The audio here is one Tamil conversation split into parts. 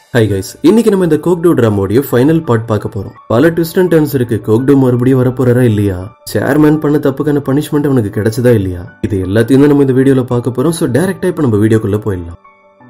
ஹை கைஸ் இன்னைக்கு நம்ம இந்த கோக்டோ ட்ராமோடைய ஃபைனல் பார்ட் பார்க்க போறோம் பல ட்விஸ்ட் அண்ட் டர்ன்ஸ் இருக்கு கோக்டோ மறுபடியும் வரப்போறாரா இல்லையா சேர்மேன் பண்ண தப்புக்கான பனிஷ்மெண்ட் அவனுக்கு கிடைச்சதா இல்லையா இது எல்லாத்தையும் தான் நம்ம இந்த வீடியோல பார்க்க போறோம் ஸோ டேரக்டா இப்போ நம்ம வீடியோக்குள்ள போயிடலாம்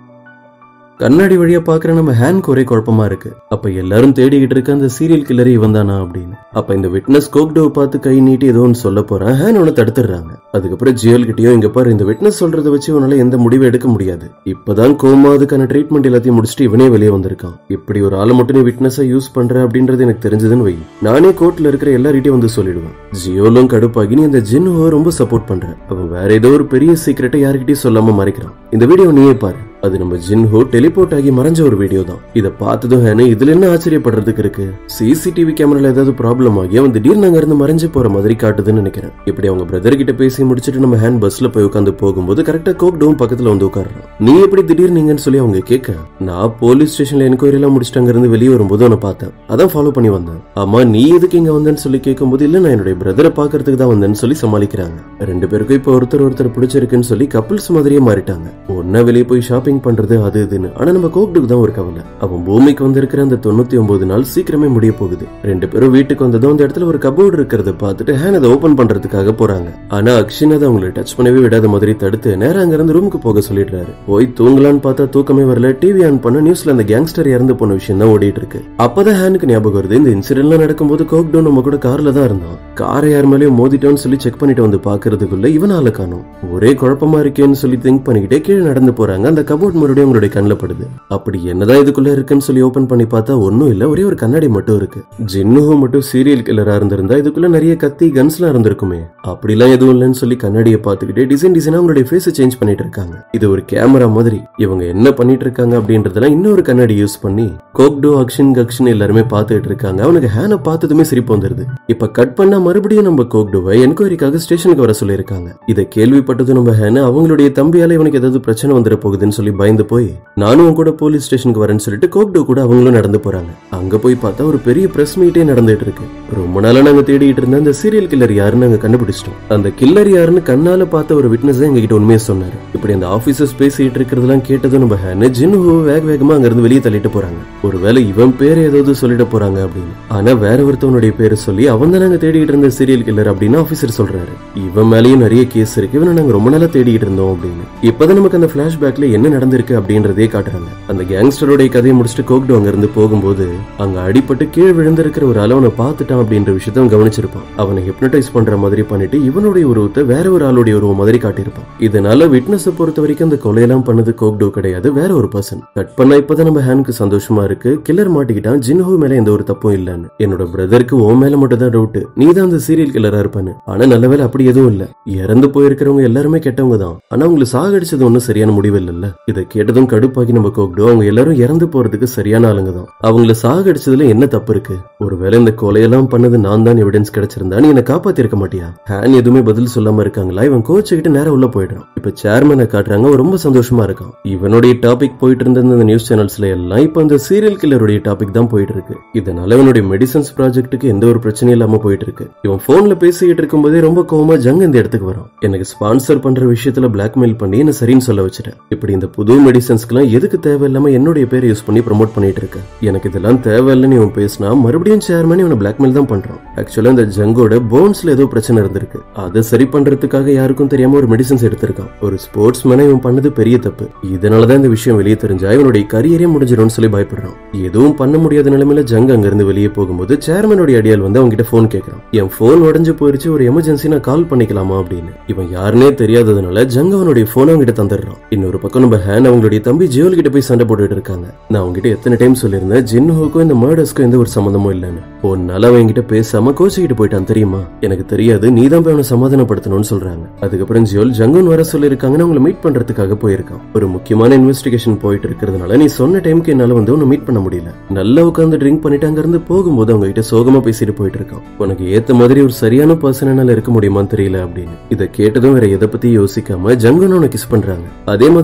கண்ணாடி வழியா பாக்குற நம்ம ஹேண்ட் ஒரே குழப்பமா இருக்கு அப்ப எல்லாரும் தேடிக்கிட்டு இருக்க அந்த சீரியல் கில்லர் இவன் தானா அப்படின்னு அப்ப இந்த விட்னஸ் கோக்டோவை பார்த்து கை நீட்டி ஏதோ ஒன்று சொல்ல போறான் ஹேன் ஒன்று தடுத்துடுறாங்க அதுக்கப்புறம் ஜியல் கிட்டயும் இங்க பாரு இந்த விட்னஸ் சொல்றதை வச்சு இவனால எந்த முடிவும் எடுக்க முடியாது இப்பதான் கோமா அதுக்கான ட்ரீட்மெண்ட் எல்லாத்தையும் முடிச்சுட்டு இவனே வெளியே வந்திருக்கான் இப்படி ஒரு ஆளை மட்டும் நீ விட்னஸா யூஸ் பண்ற அப்படின்றது எனக்கு தெரிஞ்சதுன்னு வை நானே கோர்ட்ல இருக்கிற எல்லார்கிட்டயும் வந்து சொல்லிடுவேன் ஜியோலும் கடுப்பாகி நீ இந்த ஜின்ஹோ ரொம்ப சப்போர்ட் பண்ற அவன் வேற ஏதோ ஒரு பெரிய சீக்கிரட்டை யார்கிட்டயும் சொல்லாம மறைக்கிறான் இந்த வீடியோ நீயே பாரு அது நம்ம ஜின்ஹோ டெலிபோர்ட் ஆகி மறைஞ்ச ஒரு வீடியோ தான் இத பார்த்ததும் ஹேனு இதுல என்ன ஆச்சரியப்படுறதுக்கு இருக்கு சிசிடிவி கேமரால ஏதாவது ப்ராப்ளம் ஆகி அவன் திடீர்னு அங்க இருந்து மறைஞ்சு போற மாதிரி காட்டுதுன்னு நினைக்கிறேன் இப்படி அவங்க பிரதர் கிட்ட பேசி முடிச்சிட்டு நம்ம ஹேண்ட் பஸ்ல போய் உட்காந்து போகும்போது கரெக்டா கோக்டோவும் பக்கத்துல வந்து உட்காடுறான் நீ எப்படி திடீர்னு நீங்கன்னு சொல்லி அவங்க கேட்க நான் போலீஸ் ஸ்டேஷன்ல என்கொயரி எல்லாம் முடிச்சுட்டு அங்க இருந்து வெளியே வரும்போது அவனை பார்த்தேன் அதான் ஃபாலோ பண்ணி வந்தேன் ஆமா நீ எதுக்கு இங்க வந்தேன்னு சொல்லி கேட்கும்போது இல்ல நான் என்னுடைய பிரதரை பாக்குறதுக்கு தான் வந்தேன்னு சொல்லி சமாளிக்கிறாங்க ரெண்டு பேருக்கும் இப்போ ஒருத்தர் ஒருத்தர் பிடிச்சிருக்குன்னு சொல்லி கப்பிள்ஸ் மாதிரியே மாறிட்டாங்க ஒன்னா வெளியே போய் ஷாப்பிங் பண்றது அது இதுன்னு ஆனா நம்ம கோக்டுக்கு தான் ஒரு கவலை அவன் பூமிக்கு வந்திருக்கிற அந்த தொண்ணூத்தி ஒன்பது நாள் சீக்கிரமே முடிய போகுது ரெண்டு பேரும் வீட்டுக்கு வந்ததும் அந்த இடத்துல ஒரு கபோர்டு இருக்கிறத பார்த்துட்டு ஹேன் அதை ஓபன் பண்றதுக்காக போறாங்க ஆனா அக்ஷின் அதை அவங்களை டச் பண்ணவே விடாத மாதிரி தடுத்து நேரா அங்க இருந்து ரூமுக்கு போக சொல்லிடுறாரு போய் தூங்கலான்னு பார்த்தா தூக்கமே வரல டிவி ஆன் பண்ண நியூஸ்ல அந்த கேங்ஸ்டர் இறந்து போன விஷயம் தான் ஓடிட்டு இருக்கு அப்பதான் ஹேனுக்கு ஞாபகம் வருது இந்த இன்சிடென்ட்லாம் நடக்கும்போது கோக்டோ நம்ம கூட கார்ல தான் இருந்தான் காரை யார் மேலேயும் மோதிட்டோன்னு சொல்லி செக் பண்ணிட்டு வந்து பாக்குறதுக்குள்ள இவனால காணும் ஒரே குழப்பமா இருக்கேன்னு சொல்லி திங்க் பண்ணிக்கிட்டே கீழே நடந்து போறாங்க அந்த கபோர்ட் மறுபடியும் உங்களுடைய கண்ணில் படுது அப்படி என்னதான் இதுக்குள்ள இருக்குன்னு சொல்லி ஓபன் பண்ணி பார்த்தா ஒன்னும் இல்ல ஒரே ஒரு கண்ணாடி மட்டும் இருக்கு ஜின்னுஹோ மட்டும் சீரியல் கில்லரா இருந்திருந்தா இதுக்குள்ள நிறைய கத்தி கன்ஸ்லாம் இருந்திருக்குமே அப்படிலாம் எதுவும் இல்லைன்னு சொல்லி கண்ணாடியை பார்த்துக்கிட்டே டிசைன் டிசைனா அவங்களுடைய ஃபேஸை சேஞ்ச் பண்ணிட்டு இருக்காங்க இது ஒரு கேமரா மாதிரி இவங்க என்ன பண்ணிட்டு இருக்காங்க அப்படின்றதெல்லாம் இன்னொரு கண்ணாடி யூஸ் பண்ணி கோக்டோ அக்ஷன் கக்ஷன் எல்லாருமே பார்த்துட்டு இருக்காங்க அவனுக்கு ஹேனை பார்த்ததுமே சிரிப்பு வந்துருது இப்ப கட் பண்ணா மறுபடியும் நம்ம கோக்டோவை என்கொயரிக்காக ஸ்டேஷனுக்கு வர சொல்லியிருக்காங்க இதை கேள்விப்பட்டது நம்ம ஹேனை அவங்களுடைய தம்பியால இவனுக்கு ஏதாவது பிரச்சனை வந்துட போகுதுன்னு சொல்லி பயந்து போய் நானும் உன் கூட போலீஸ் ஸ்டேஷனுக்கு வரேன்னு சொல்லிட்டு கோக்டோ கூட அவங்களும் நடந்து போறாங்க அங்க போய் பார்த்தா ஒரு பெரிய பிரஸ் மீட்டே நடந்துட்டு இருக்கு ரொம்ப நாளா நாங்க தேடிட்டு இருந்த அந்த சீரியல் கில்லர் யாருன்னு நாங்க கண்டுபிடிச்சிட்டோம் அந்த கில்லர் யாருன்னு கண்ணால பார்த்த ஒரு விட்னஸ் எங்க கிட்ட உண்மையை சொன்னாரு இப்படி அந்த ஆபீசர்ஸ் பேசிட்டு இருக்கிறதெல்லாம் கேட்டதும் நம்ம ஹேனு ஜின்ஹோ வேக வேகமா அங்க இருந்து வெளியே தள்ளிட்டு போறாங்க ஒருவேளை இவன் பேர் ஏதாவது சொல்லிட போறாங்க அப்படின்னு ஆனா வேற ஒருத்தவனுடைய பேரை சொல்லி அவன் தான் நாங்க தேடிட்டு இருந்த சீரியல் கில்லர் அப்படின்னு ஆபீசர் சொல்றாரு இவன் மேலயும் நிறைய கேஸ் இருக்கு இவனை நாங்க ரொம்ப நாளா தேடிட்டு இருந்தோம் அப்படின்னு இப்பதான் நமக்கு அந்த பிளாஷ்பேக்ல என்ன நடந்திருக்கு அப்படின்றதே காட்டுறாங்க அந்த கேங்ஸ்டருடைய கதையை முடிச்சுட்டு கோக்டோ அங்க இருந்து போகும்போது அங்க அடிபட்டு கீழ் விழுந்திருக்கிற ஒரு ஆளை அவனை பார்த்துட்டான் அப்படின்ற விஷயத்த அவன் கவனிச்சிருப்பான் அவனை ஹிப்னடைஸ் பண்ற மாதிரி பண்ணிட்டு இவனுடைய உருவத்தை வேற ஒரு ஆளுடைய உருவம் மாதிரி காட்டியிருப்பான் இதனால விட்னஸ் பொறுத்த வரைக்கும் அந்த கொலையெல்லாம் பண்ணது கோக்டோ கிடையாது வேற ஒரு பர்சன் கட் பண்ணா இப்பதான் நம்ம ஹேனுக்கு சந்தோஷமா இருக்கு கில்லர் மாட்டிக்கிட்டான் ஜின்ஹோ மேல எந்த ஒரு தப்பும் இல்லன்னு என்னோட பிரதருக்கு ஓ மேல மட்டும் தான் டவுட் நீ தான் அந்த சீரியல் கில்லரா இருப்பான்னு ஆனா நல்ல வேலை அப்படி எதுவும் இல்ல இறந்து போயிருக்கிறவங்க எல்லாருமே கெட்டவங்க தான் ஆனா அவங்களை சாகடிச்சது ஒன்னும் சரியான முடிவு இல்லைல்ல இதை கேட்டதும் கடுப்பாக்கி நம்ம கோக்டோ அவங்க எல்லாரும் இறந்து போறதுக்கு சரியான ஆளுங்க தான் அவங்கள சாகடிச்சதுல என்ன தப்பு இருக்கு ஒருவேளை இந்த கொலையெல்லாம் பண்ணது நான் தான் எவிடன்ஸ் கிடைச்சிருந்தா நீ என்ன காப்பாத்திருக்க மாட்டியா ஹேன் எதுவுமே பதில் சொல்லாம இருக்காங்களா இவன் கோச்சுக்கிட்டு நேரம் உள்ள போயிடுறான் இப்ப சேர்மனை காட்டுறாங்க அவன் ரொம்ப சந்தோஷமா இருக்கான் இவனுடைய டாபிக் போயிட்டு இருந்த இந்த நியூஸ் சேனல்ஸ்ல எல்லாம் இப்ப இந்த சீரியல் கில்லருடைய டாபிக் தான் போயிட்டு இருக்கு இதனால இவனுடைய மெடிசன்ஸ் ப்ராஜெக்ட்டுக்கு எந்த ஒரு பிரச்சனையும் இல்லாம போயிட்டு இருக்கு இவன் போன்ல பேசிக்கிட்டு இருக்கும்போதே ரொம்ப கோவமா ஜங் இந்த இடத்துக்கு வரான் எனக்கு ஸ்பான்சர் பண்ற விஷயத்துல பிளாக்மெயில் பண்ணி என்ன சரின்னு சொல்ல வச்சுட்டேன் இப்படி இந்த புது மெடிசன்ஸ்க்குலாம் எதுக்கு தேவையில்லாம என்னுடைய பேரை யூஸ் பண்ணி ப்ரோமோட் பண்ணிட்டு இருக்க எனக்கு இதெல்லாம் தேவையில்லைன்னு இவன் பேசினா மறுபடியும் சேர்மன் இவனை பிளாக்மெயில் தான் பண்றான் ஆக்சுவலா இந்த ஜங்கோட போன்ஸ்ல ஏதோ பிரச்சனை இருந்திருக்கு அதை சரி பண்றதுக்காக யாருக்கும் தெரியாம ஒரு மெடிசன்ஸ் எடுத்திருக்கான் ஒரு ஸ்போர்ட்ஸ் மேன இவன் பண்ணது பெரிய தப்பு இதனாலதான் இந்த விஷயம் வெளியே தெரிஞ்சா இவனுடைய கரியரே முடிஞ்சிடும்னு சொல்லி பயப்படுறான் எதுவும் பண்ண முடியாத நிலைமையில ஜங் அங்க இருந்து வெளியே போகும்போது சேர்மனுடைய அடியால் வந்து அவங்க கிட்ட போன் கேட்கறான் என் போன் உடஞ்சு போயிருச்சு ஒரு எமர்ஜென்சி நான் கால் பண்ணிக்கலாமா அப்படின்னு இவன் யாருனே தெரியாததுனால ஜங் அவனுடைய போன் அவங்க கிட்ட தந்துடுறான் இன்னொரு பக்கம் நம்ம ஹேன் அவங்களுடைய தம்பி ஜியோல் கிட்ட போய் சண்டை போட்டுட்டு இருக்காங்க நான் அவங்க கிட்ட எத்தனை டைம் சொல்லியிருந்தேன் ஜின்ஹோக்கும் இந்த மர்டர்ஸ்க்கும் எந்த ஒரு சம்மந்தமும் இல்லைன்னு ஒரு அவன் கிட்ட பேசாம கோச்சிக்கிட்டு போயிட்டான் தெரியுமா எனக்கு தெரியாது நீ தான் போய் அவனை சமாதானப்படுத்தணும்னு சொல்றாங்க அதுக்கப்புறம் ஜியோல் ஜங்குன் வர சொல்லியிருக்காங்கன்னு அவங்களை மீட் பண்றதுக்காக போயிருக்கான் ஒரு முக்கியமான இன்வெஸ்டிகேஷன் போயிட்டு இருக்கிறதுனால நீ சொன்ன டைம்க்கு என்னால வந்து உன்னை மீட் பண்ண முடியல நல்லா உட்காந்து ட்ரிங்க் பண்ணிட்டு அங்க இருந்து போகும்போது அவங்க கிட்ட சோகமா பேசிட்டு போயிட்டு இருக்கான் உனக்கு ஏத்த மாதிரி ஒரு சரியான பர்சன் என்னால இருக்க முடியுமான்னு தெரியல அப்படின்னு இதை கேட்டதும் வேற எதை பத்தி யோசிக்காம ஜங்குன் அவனை கிஸ் பண்றாங்க அதே மாதிரி அவன் நெக்ஸ்ட்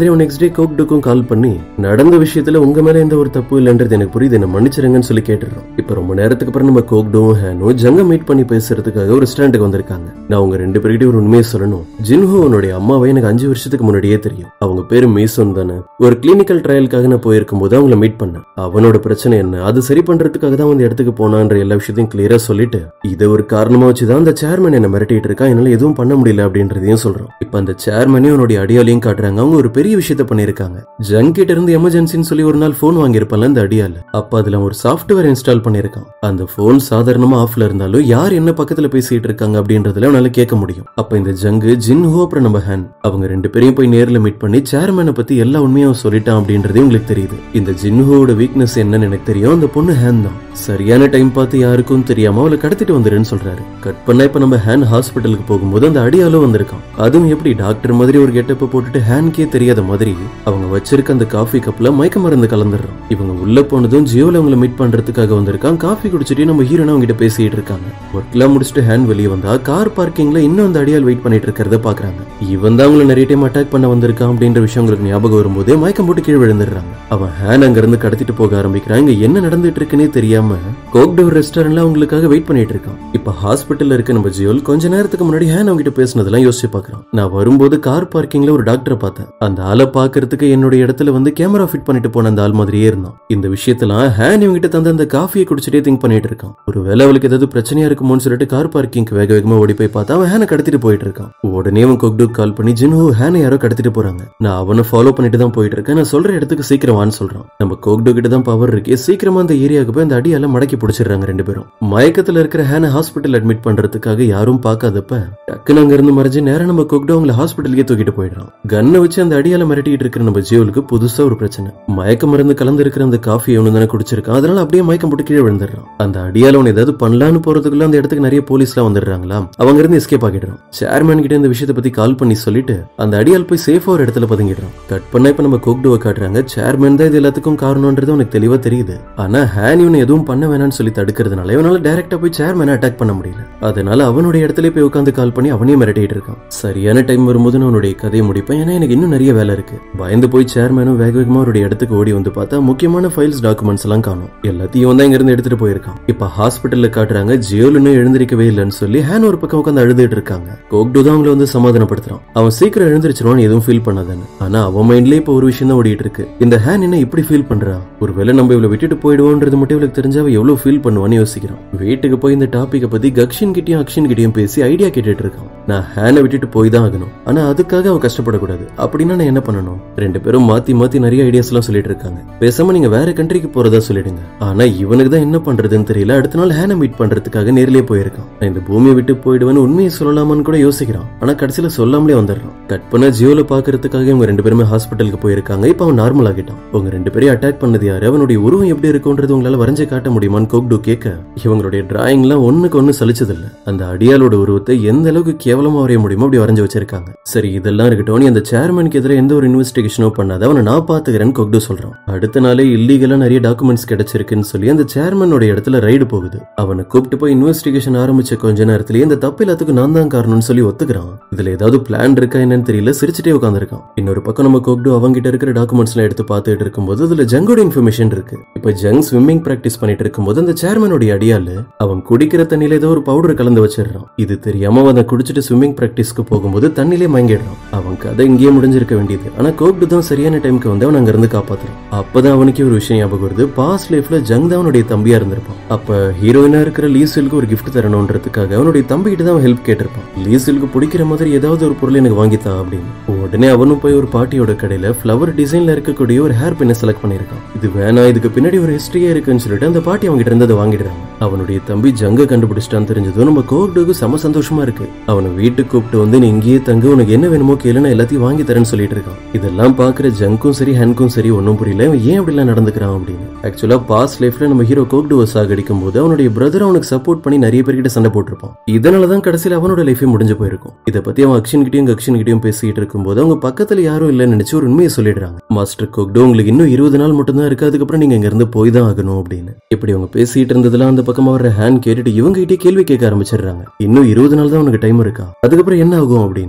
டே கோக்டுக்கும் கால் பண்ணி நடந்த விஷயத்துல உங்க மேல எந்த ஒரு தப்பு இல்லைன்றது எனக்கு புரியுது என்ன மன்னிச்சிருங்கன்னு சொல்லி கேட்டுறோம் இப்ப ரொம்ப நேரத்துக்கு அப்புறம் நம்ம கோக்டும் ஹேனும் ஜங்க மீட் பண்ணி பேசுறதுக்காக ஒரு ஸ்டாண்டுக்கு வந்திருக்காங்க நான் உங்க ரெண்டு பேர்கிட்ட ஒரு உண்மையை சொல்லணும் ஜின்ஹோ உன்னுடைய அம்மாவை எனக்கு அஞ்சு வருஷத்துக்கு முன்னாடியே தெரியும் அவங்க பேரு மீசோன் தானே ஒரு கிளினிக்கல் ட்ரையலுக்காக நான் போயிருக்கும் போது அவங்கள மீட் பண்ணேன் அவனோட பிரச்சனை என்ன அது சரி பண்றதுக்காக தான் அந்த இடத்துக்கு போனான்ற எல்லா விஷயத்தையும் கிளியரா சொல்லிட்டு இதை ஒரு காரணமா வச்சுதான் அந்த சேர்மன் என்ன மிரட்டிட்டு இருக்கா என்னால எதுவும் பண்ண முடியல அப்படின்றதையும் சொல்றோம் இப்ப அந்த சேர்மனே அவனுடைய அடியாலையும் காட்டுறாங்க அவங்க ஒரு பெரிய விஷயத்த பண்ணிருக்காங்க ஜங் கிட்ட இருந்து எமர்ஜென்சின்னு சொல்லி ஒரு நாள் போன் வாங்கியிருப்பான்ல அந்த அடியால அப்ப அதுல ஒரு சாஃப்ட்வேர் இன்ஸ்டால் பண்ணிருக்கான் அந்த போன் சாதாரணமா ஆஃப்ல இருந்தாலும் யார் என்ன பக்கத்துல பேசிட்டு இருக்காங்க அப்படின்றதுல அவனால கேட்க முடியும் அப்ப இந்த ஜங்கு ஜின்ஹோ அப்புறம் நம்ம ஹேன் அவங்க ரெண்டு பேரையும் போய் நேர்ல மீட் பண்ணி சேர்மனை பத்தி எல்லா உண்மையும் சொல்லிட்டான் அப்படின்றது உங்களுக்கு தெரியுது இந்த ஜின்ஹோட வீக்னஸ் என்னன்னு எனக்கு தெரியும் அந்த பொண்ணு ஹேன் தான் சரியான டைம் பார்த்து யாருக்கும் தெரியாம அவளை கடத்திட்டு வந்துருன்னு சொல்றாரு கட் பண்ணா இப்ப நம்ம ஹேன் ஹாஸ்பிட்டலுக்கு போகும்போது அந்த அடியாலும் வந்திருக்கான் அதுவும் எப்படி டாக்டர் மாதிரி ஒரு கெட்டப்ப போட்டுட்டு ஹேன்கே தெரியாத மாதிரி அவங்க வச்சிருக்க அந்த காஃபி கப்ல மயக்க மருந்து கலந்துடுறோம் இவங்க உள்ள போனதும் ஜியோல அவங்கள மீட் பண்றதுக்காக வந்திருக்கான் காஃபி குடிச்சிட்டு நம்ம ஹீரோனா அவங்க கிட்ட பேசிட்டு இருக்காங்க ஒர்க்லாம் முடிச்சுட்டு ஹேன் வெளியே வந்தா கார் பார்க்கிங்ல இன்னும் அந்த அடியால் வெயிட் பண்ணிட்டு இருக்கிறத பாக்குறாங்க இவன் தான் அவங்களை நிறைய டைம் அட்டாக் பண்ண வந்திருக்கான் அப்படின்ற விஷயம் உங்களுக்கு ஞாபகம் வரும்போதே மயக்கம் போட்டு கீழே விழுந்துடுறாங்க அவன் ஹேன் அங்க இருந்து கடத்திட்டு போக ஆரம்பிக்கிறான் இங்க என்ன நடந்துட்டு இருக்குன்னே தெரியாம கோக்டோர் ரெஸ்டாரண்ட்ல அவங்களுக்காக வெயிட் பண்ணிட்டு இருக்கான் இப்ப ஹாஸ்பிட்டல்ல இருக்க நம்ம ஜியோல் கொஞ்ச நேரத்துக்கு முன்னாடி ஹேன் அவங்க கிட்ட பேசினதெல்லாம் யோசிச்சு பாக்குறான் நான் வரும்போது கார் பார்க்கிங்ல ஒரு டாக்டரை பார்த்தேன் அந்த ஆளை பாக்குறதுக்கு என்னுடைய இடத்துல வந்து கேமரா ஃபிட் பண்ணிட்டு போன அந்த ஆள் மாதிரியே இருந்தான் இந்த விஷயத்தெல்லாம் ஹேன் இவங்க கிட்ட தந்த அந்த காஃபியை குடிச்சிட்டே திங்க் பண்ணிட்டு இருக்கான் ஒருவேளை அவளுக்கு ஏதாவது பிரச்சனையா இருக்குமோன்னு சொல்லிட்டு கார் பார்க்கிங்க்கு வேக வேகமா ஓடி போய் பார்த்தா அவன் ஹேனை கடத்திட்டு போயிட்டு இருக்கான் உடனே அவன் கொக்டுக் கால் பண்ணி ஜின்ஹோ ஹேனை யாரோ கடத்திட்டு போறாங்க நான் அவனை ஃபாலோ பண்ணிட்டு தான் போயிட்டு இருக்கேன் நான் சொல்ற இடத்துக்கு சீக்கிரம் வான்னு சொல்றான் நம்ம கோக்டு கிட்ட தான் பவர் இருக்கே சீக்கிரமா அந்த ஏரியாவுக்கு போய் அந்த அடியால மடக்கி பிடிச்சிடுறாங்க ரெண்டு பேரும் மயக்கத்துல இருக்கிற ஹேனை ஹாஸ்பிட்டல் அட்மிட் பண்றதுக்காக யாரும் பார்க்காதப்ப டக்குன்னு அங்க இருந்து மறைஞ்சு நேரம் நம்ம கொக்டு அவங்கள ஹாஸ்பிட்டலுக்கே தூக்கிட்டு போயிடுறான் கன்னை வச்சு அந்த அடியால மிரட்டிட்டு இருக்கிற நம்ம ஜியோலுக்கு புதுசா ஒரு பிரச்சனை மயக்க மருந்து கலந்து இருக்கிற அந்த காஃபி அவனு தானே குடிச்சிருக்கான் அதனால அப்படியே மயக்கம் போட்டு கீழே விழுந்துடுறான் அந்த அடியால அவன் ஏதாவது பண்ணலான்னு போறதுக்குள்ள அந்த இடத்துக்கு நிறைய போலீஸ்லாம் வந்துடுறாங்களா அவங்க இருந்து எஸ்கேப் ஆகிடுறான் சேர்மேன் கிட்ட இந்த விஷயத்தை பத்தி கால் பண்ணி சொல்லிட்டு அந்த அடியால் போய் சேஃபா ஒரு இடத்துல பதுங்கிடுறான் கட் பண்ண இப்ப நம்ம கோக்டுவை காட்டுறாங்க சேர்மேன் தான் இது எல்லாத்துக்கும் காரணம்ன்றது உனக்கு தெளிவா தெரியுது ஆனா ஹேன் இவனை எதுவும் பண்ண வேணாம்னு சொல்லி தடுக்கிறதுனால இவனால டைரக்டா போய் சேர்மேனை அட்டாக் பண்ண முடியல அதனால அவனுடைய இடத்துல போய் உட்காந்து கால் பண்ணி அவனையும் மிரட்டிட்டு இருக்கான் சரியான டைம் வரும்போது நான் அவனுடைய கதையை முடிப்பேன் ஏன்னா எனக்கு இன்னும் நிறைய வேலை இருக்கு பயந்து போய் சேர்மேனும் வேக வேகமா அவருடைய இடத்துக்கு ஓடி வந்து பார்த்தா முக்கியமான ஃபைல்ஸ் டாக்குமெண்ட்ஸ் எல்லாம் காணும் எல்லாத்தையும் வந்து இங்க இருந்து எடுத்துட்டு போயிருக்கான் இப்ப ஹாஸ்பிட்டல்ல காட்டுறாங்க ஜியோல் இன்னும் எழுந்திருக்கவே இல்லைன்னு சொல்லி ஹேன் ஒரு பக்கம் உட்காந்து அழுதுட்டு இருக்காங்க கோக்டு தான் அவங்கள வந்து சமாதானப்படுத்துறான் அவன் சீக்கிரம் எழுந்திருச்சிருவான் எதுவும் ஃபீல் பண்ணாதானே ஆனா அவன் மைண்ட்லயே இப்ப ஒரு விஷயம் தான் ஓடிட்டு இருக்கு இந்த ஹேன் என்ன இப்படி ஃபீல் பண்றா ஒருவேளை நம்ம இவளை விட்டுட்டு போயிடுவோன்றது மட்டும் இவளுக்கு தெரிஞ்சா அவ எவ்வளவு ஃபீல் பண்ணுவான்னு யோசிக்கிறான் வீட்டுக்கு போய் இந்த டாபிக்கை பத்தி கக்ஷின் கிட்டயும் அக்ஷன் கிட்டயும் பேசி ஐடியா கேட்டுட்டு இருக்கான் நான் ஹேனை விட்டுட்டு போய் தான் ஆகணும் ஆனா அதுக்காக அவ கஷ்டப்படக்கூடாது அப்படின்னா நான் என்ன பண்ணணும் ரெண்டு பேரும் மாத்தி மாத்தி நிறைய ஐடியாஸ் எல்லாம் சொல்லிட்டு இருக்காங்க பேசாம நீங்க வேற கண்ட்ரிக்கு போறதா சொல்லிடுங்க ஆனா இவனுக்கு தான் என்ன பண்றதுன்னு தெரியல அடுத்த நாள் ஹேனை மீட் பண்றதுக்காக நேர்லயே போயிருக்கான் நான் இந்த பூமியை விட்டு போயிடுவேன்னு உண்மையை சொல்லலாமான்னு கூட யோசிக்கிறான் ஆனா கடைசியில சொல்லாமலே வந்துடுறான் கட் பண்ண ஜியோல பாக்குறதுக்காக இவங்க ரெண்டு பேருமே ஹாஸ்பிட்டலுக்கு போயிருக்காங்க இப்ப அவன் நார்மல் ஆகிட்டான் உங்க ரெண்டு பேரையும் அட்டாக் பண்ணது யாரு அவனுடைய உருவம் எப்படி இருக்கும்ன்றது உங்களால வரைஞ்சு காட்ட முடியுமான்னு கோக்டு கேட்க இவங்களுடைய டிராயிங்லாம் ஒண்ணுக்கு ஒண்ணு சலிச்சதில்ல அந்த அடியாளோட உருவத்தை எந்த அளவுக்கு கேவலமா வரைய முடியுமோ அப்படி வரைஞ்சு வச்சிருக்காங்க சரி இதெல்லாம் இருக்கட்டும் நீ அந்த சேர்மனுக்கு எதிராக எந்த ஒரு இன்வெஸ்டிகேஷனோ பண்ணாத அவனை நான் பாத்துக்கிறேன்னு கொக்டு சொல்றான் அடுத்த நாளே இல்லீகலா நிறைய டாக்குமெண்ட்ஸ் கிடைச்சிருக்குன்னு சொல்லி அந்த சேர்மனோட இடத்துல ரைடு போகுது அவனை கூப்பிட்டு போய் இன்வெஸ்டிகேஷன் ஆரம்பிச்ச கொஞ்ச நேரத்திலேயே இந்த தப்பு எல்லாத்துக்கும் நான் தான் காரணம்னு சொல்லி ஒத்துக்கிறான் இதுல ஏதாவது பிளான் இருக்கா என்னன்னு தெரியல சிரிச்சுட்டே உட்காந்துருக்கான் இன்னொரு பக்கம் நம்ம கோக்டு அவங்கிட்ட இருக்கிற டாக்குமெண்ட்ஸ் எல்லாம் எடுத்து பார்த்துட்டு இருக்கும்போது அதுல ஜங்கோட இன்ஃபர்மேஷன் இருக்கு இப்ப ஜங் ஸ்விம்மிங் பிராக்டிஸ் பண்ணிட்டு இருக்கும்போது அந்த சேர்மனோட அடியால அவன் குடிக்கிற தண்ணியில ஏதோ ஒரு பவுடர் கலந்து வச்சிடுறான் இது தெரியாம அவன் அதை குடிச்சிட்டு ஸ்விம்மிங் பிராக்டிஸ்க்கு போகும்போது தண்ணிலே மயங்கிடுறான் அவன் கதை இங்கேயே முடிஞ்சிருக்க வேண்டியது ஆனா கோக்டு தான் சரியான டைம்க்கு வந்து அவன் அங்க இருந்து காப்பாத்துறான் அப்பதான் அவனுக்கு ஒரு விஷயம் ஞாபகம் வருது பாஸ்ட் லைஃப்ல ஜங் தான் அவனுடைய தம்பியா இருந்திருப்பான் அப்ப ஹீரோயினா இருக்கிற லீசிலுக்கு ஒரு கிஃப்ட் தரணும்ன்றதுக்காக அவனுடைய தம்பி கிட்ட தான் ஹெல்ப் கேட்டிருப்பான் லீசிலுக்கு பிடிக்கிற மாதிரி ஏதாவது ஒரு பொருள் எனக்கு வாங்கித்தா அப்படின்னு உடனே அவனும் போய் ஒரு பாட்டியோட கடையில ஃப்ளவர் டிசைன்ல இருக்கக்கூடிய ஒரு ஹேர் பின்னை செலக்ட் பண்ணிருக்கான் இது வேணா இதுக்கு பின்னாடி ஒரு ஹிஸ்டரியே இருக்குன்னு சொல்லிட்டு அந்த பாட்டி அவங்க கிட்ட இருந்து அதை வாங்கிடுறாங்க அவனுடைய தம்பி ஜங்க கண்டுபிடிச்சிட்டான்னு தெரிஞ்சதும் நம்ம கோக்டுக்கு செம சந்தோஷமா இருக்கு அவனை வீட்டுக்கு கூப்பிட்டு வந்து நீ இங்கேயே தங்க உனக்கு என்ன வேணுமோ கேளு நான் எல்லாத்தையும் வாங்கி தரேன்னு சொல்லிட்டு இருக்கான் இதெல்லாம் பாக்குற ஜங்கும் சரி ஹேன்க்கும் சரி ஒன்னும் புரியல இவன் ஏன் அப்படிலாம் நடந்துக்கிறான் அப்படின்னு ஆக்சுவலா பாஸ்ட் லைஃப்ல நம்ம ஹீரோ கோக்டுவை சாகடிக்கும் போது அவனுடைய பிரதர் அவனுக்கு சப்போர்ட் பண்ணி நிறைய பேர்கிட்ட சண்டை போட்டிருப்பான் இதனாலதான் கடைசியில் அவனோட லைஃபே முடிஞ்சு போயிருக்கும் இதை பத்தி அவன் அக்ஷன் கிட்டயும் கக்ஷன் கிட்டயும் பேசிட்டு இருக்கும்போது அவங்க பக்கத்துல யாரும் இல்லைன்னு நினைச்சு ஒரு உண்மையை சொல்லிடுறாங்க மாஸ்டர் கோக்டோ உங்களுக்கு இன்னும் இருபது நாள் மட்டும் தான் இருக்கு அதுக்கப்புறம் நீங்க இங்க இருந்து போய் தான் ஆகணும் அப்படின்னு இப்படி அவங்க பேசிட்டு இருந்ததுல அந்த பக்கமா வர ஹேண்ட் கேட்டுட்டு இவங்க கிட்டே கேள்வி கேட்க ஆரம்பிச்சிடுறாங்க இன்னும் இருபது நாள் தான் உனக்கு டைம் இருக்கா அதுக்கப்புறம் என்ன ஆகும் அப்படின்னு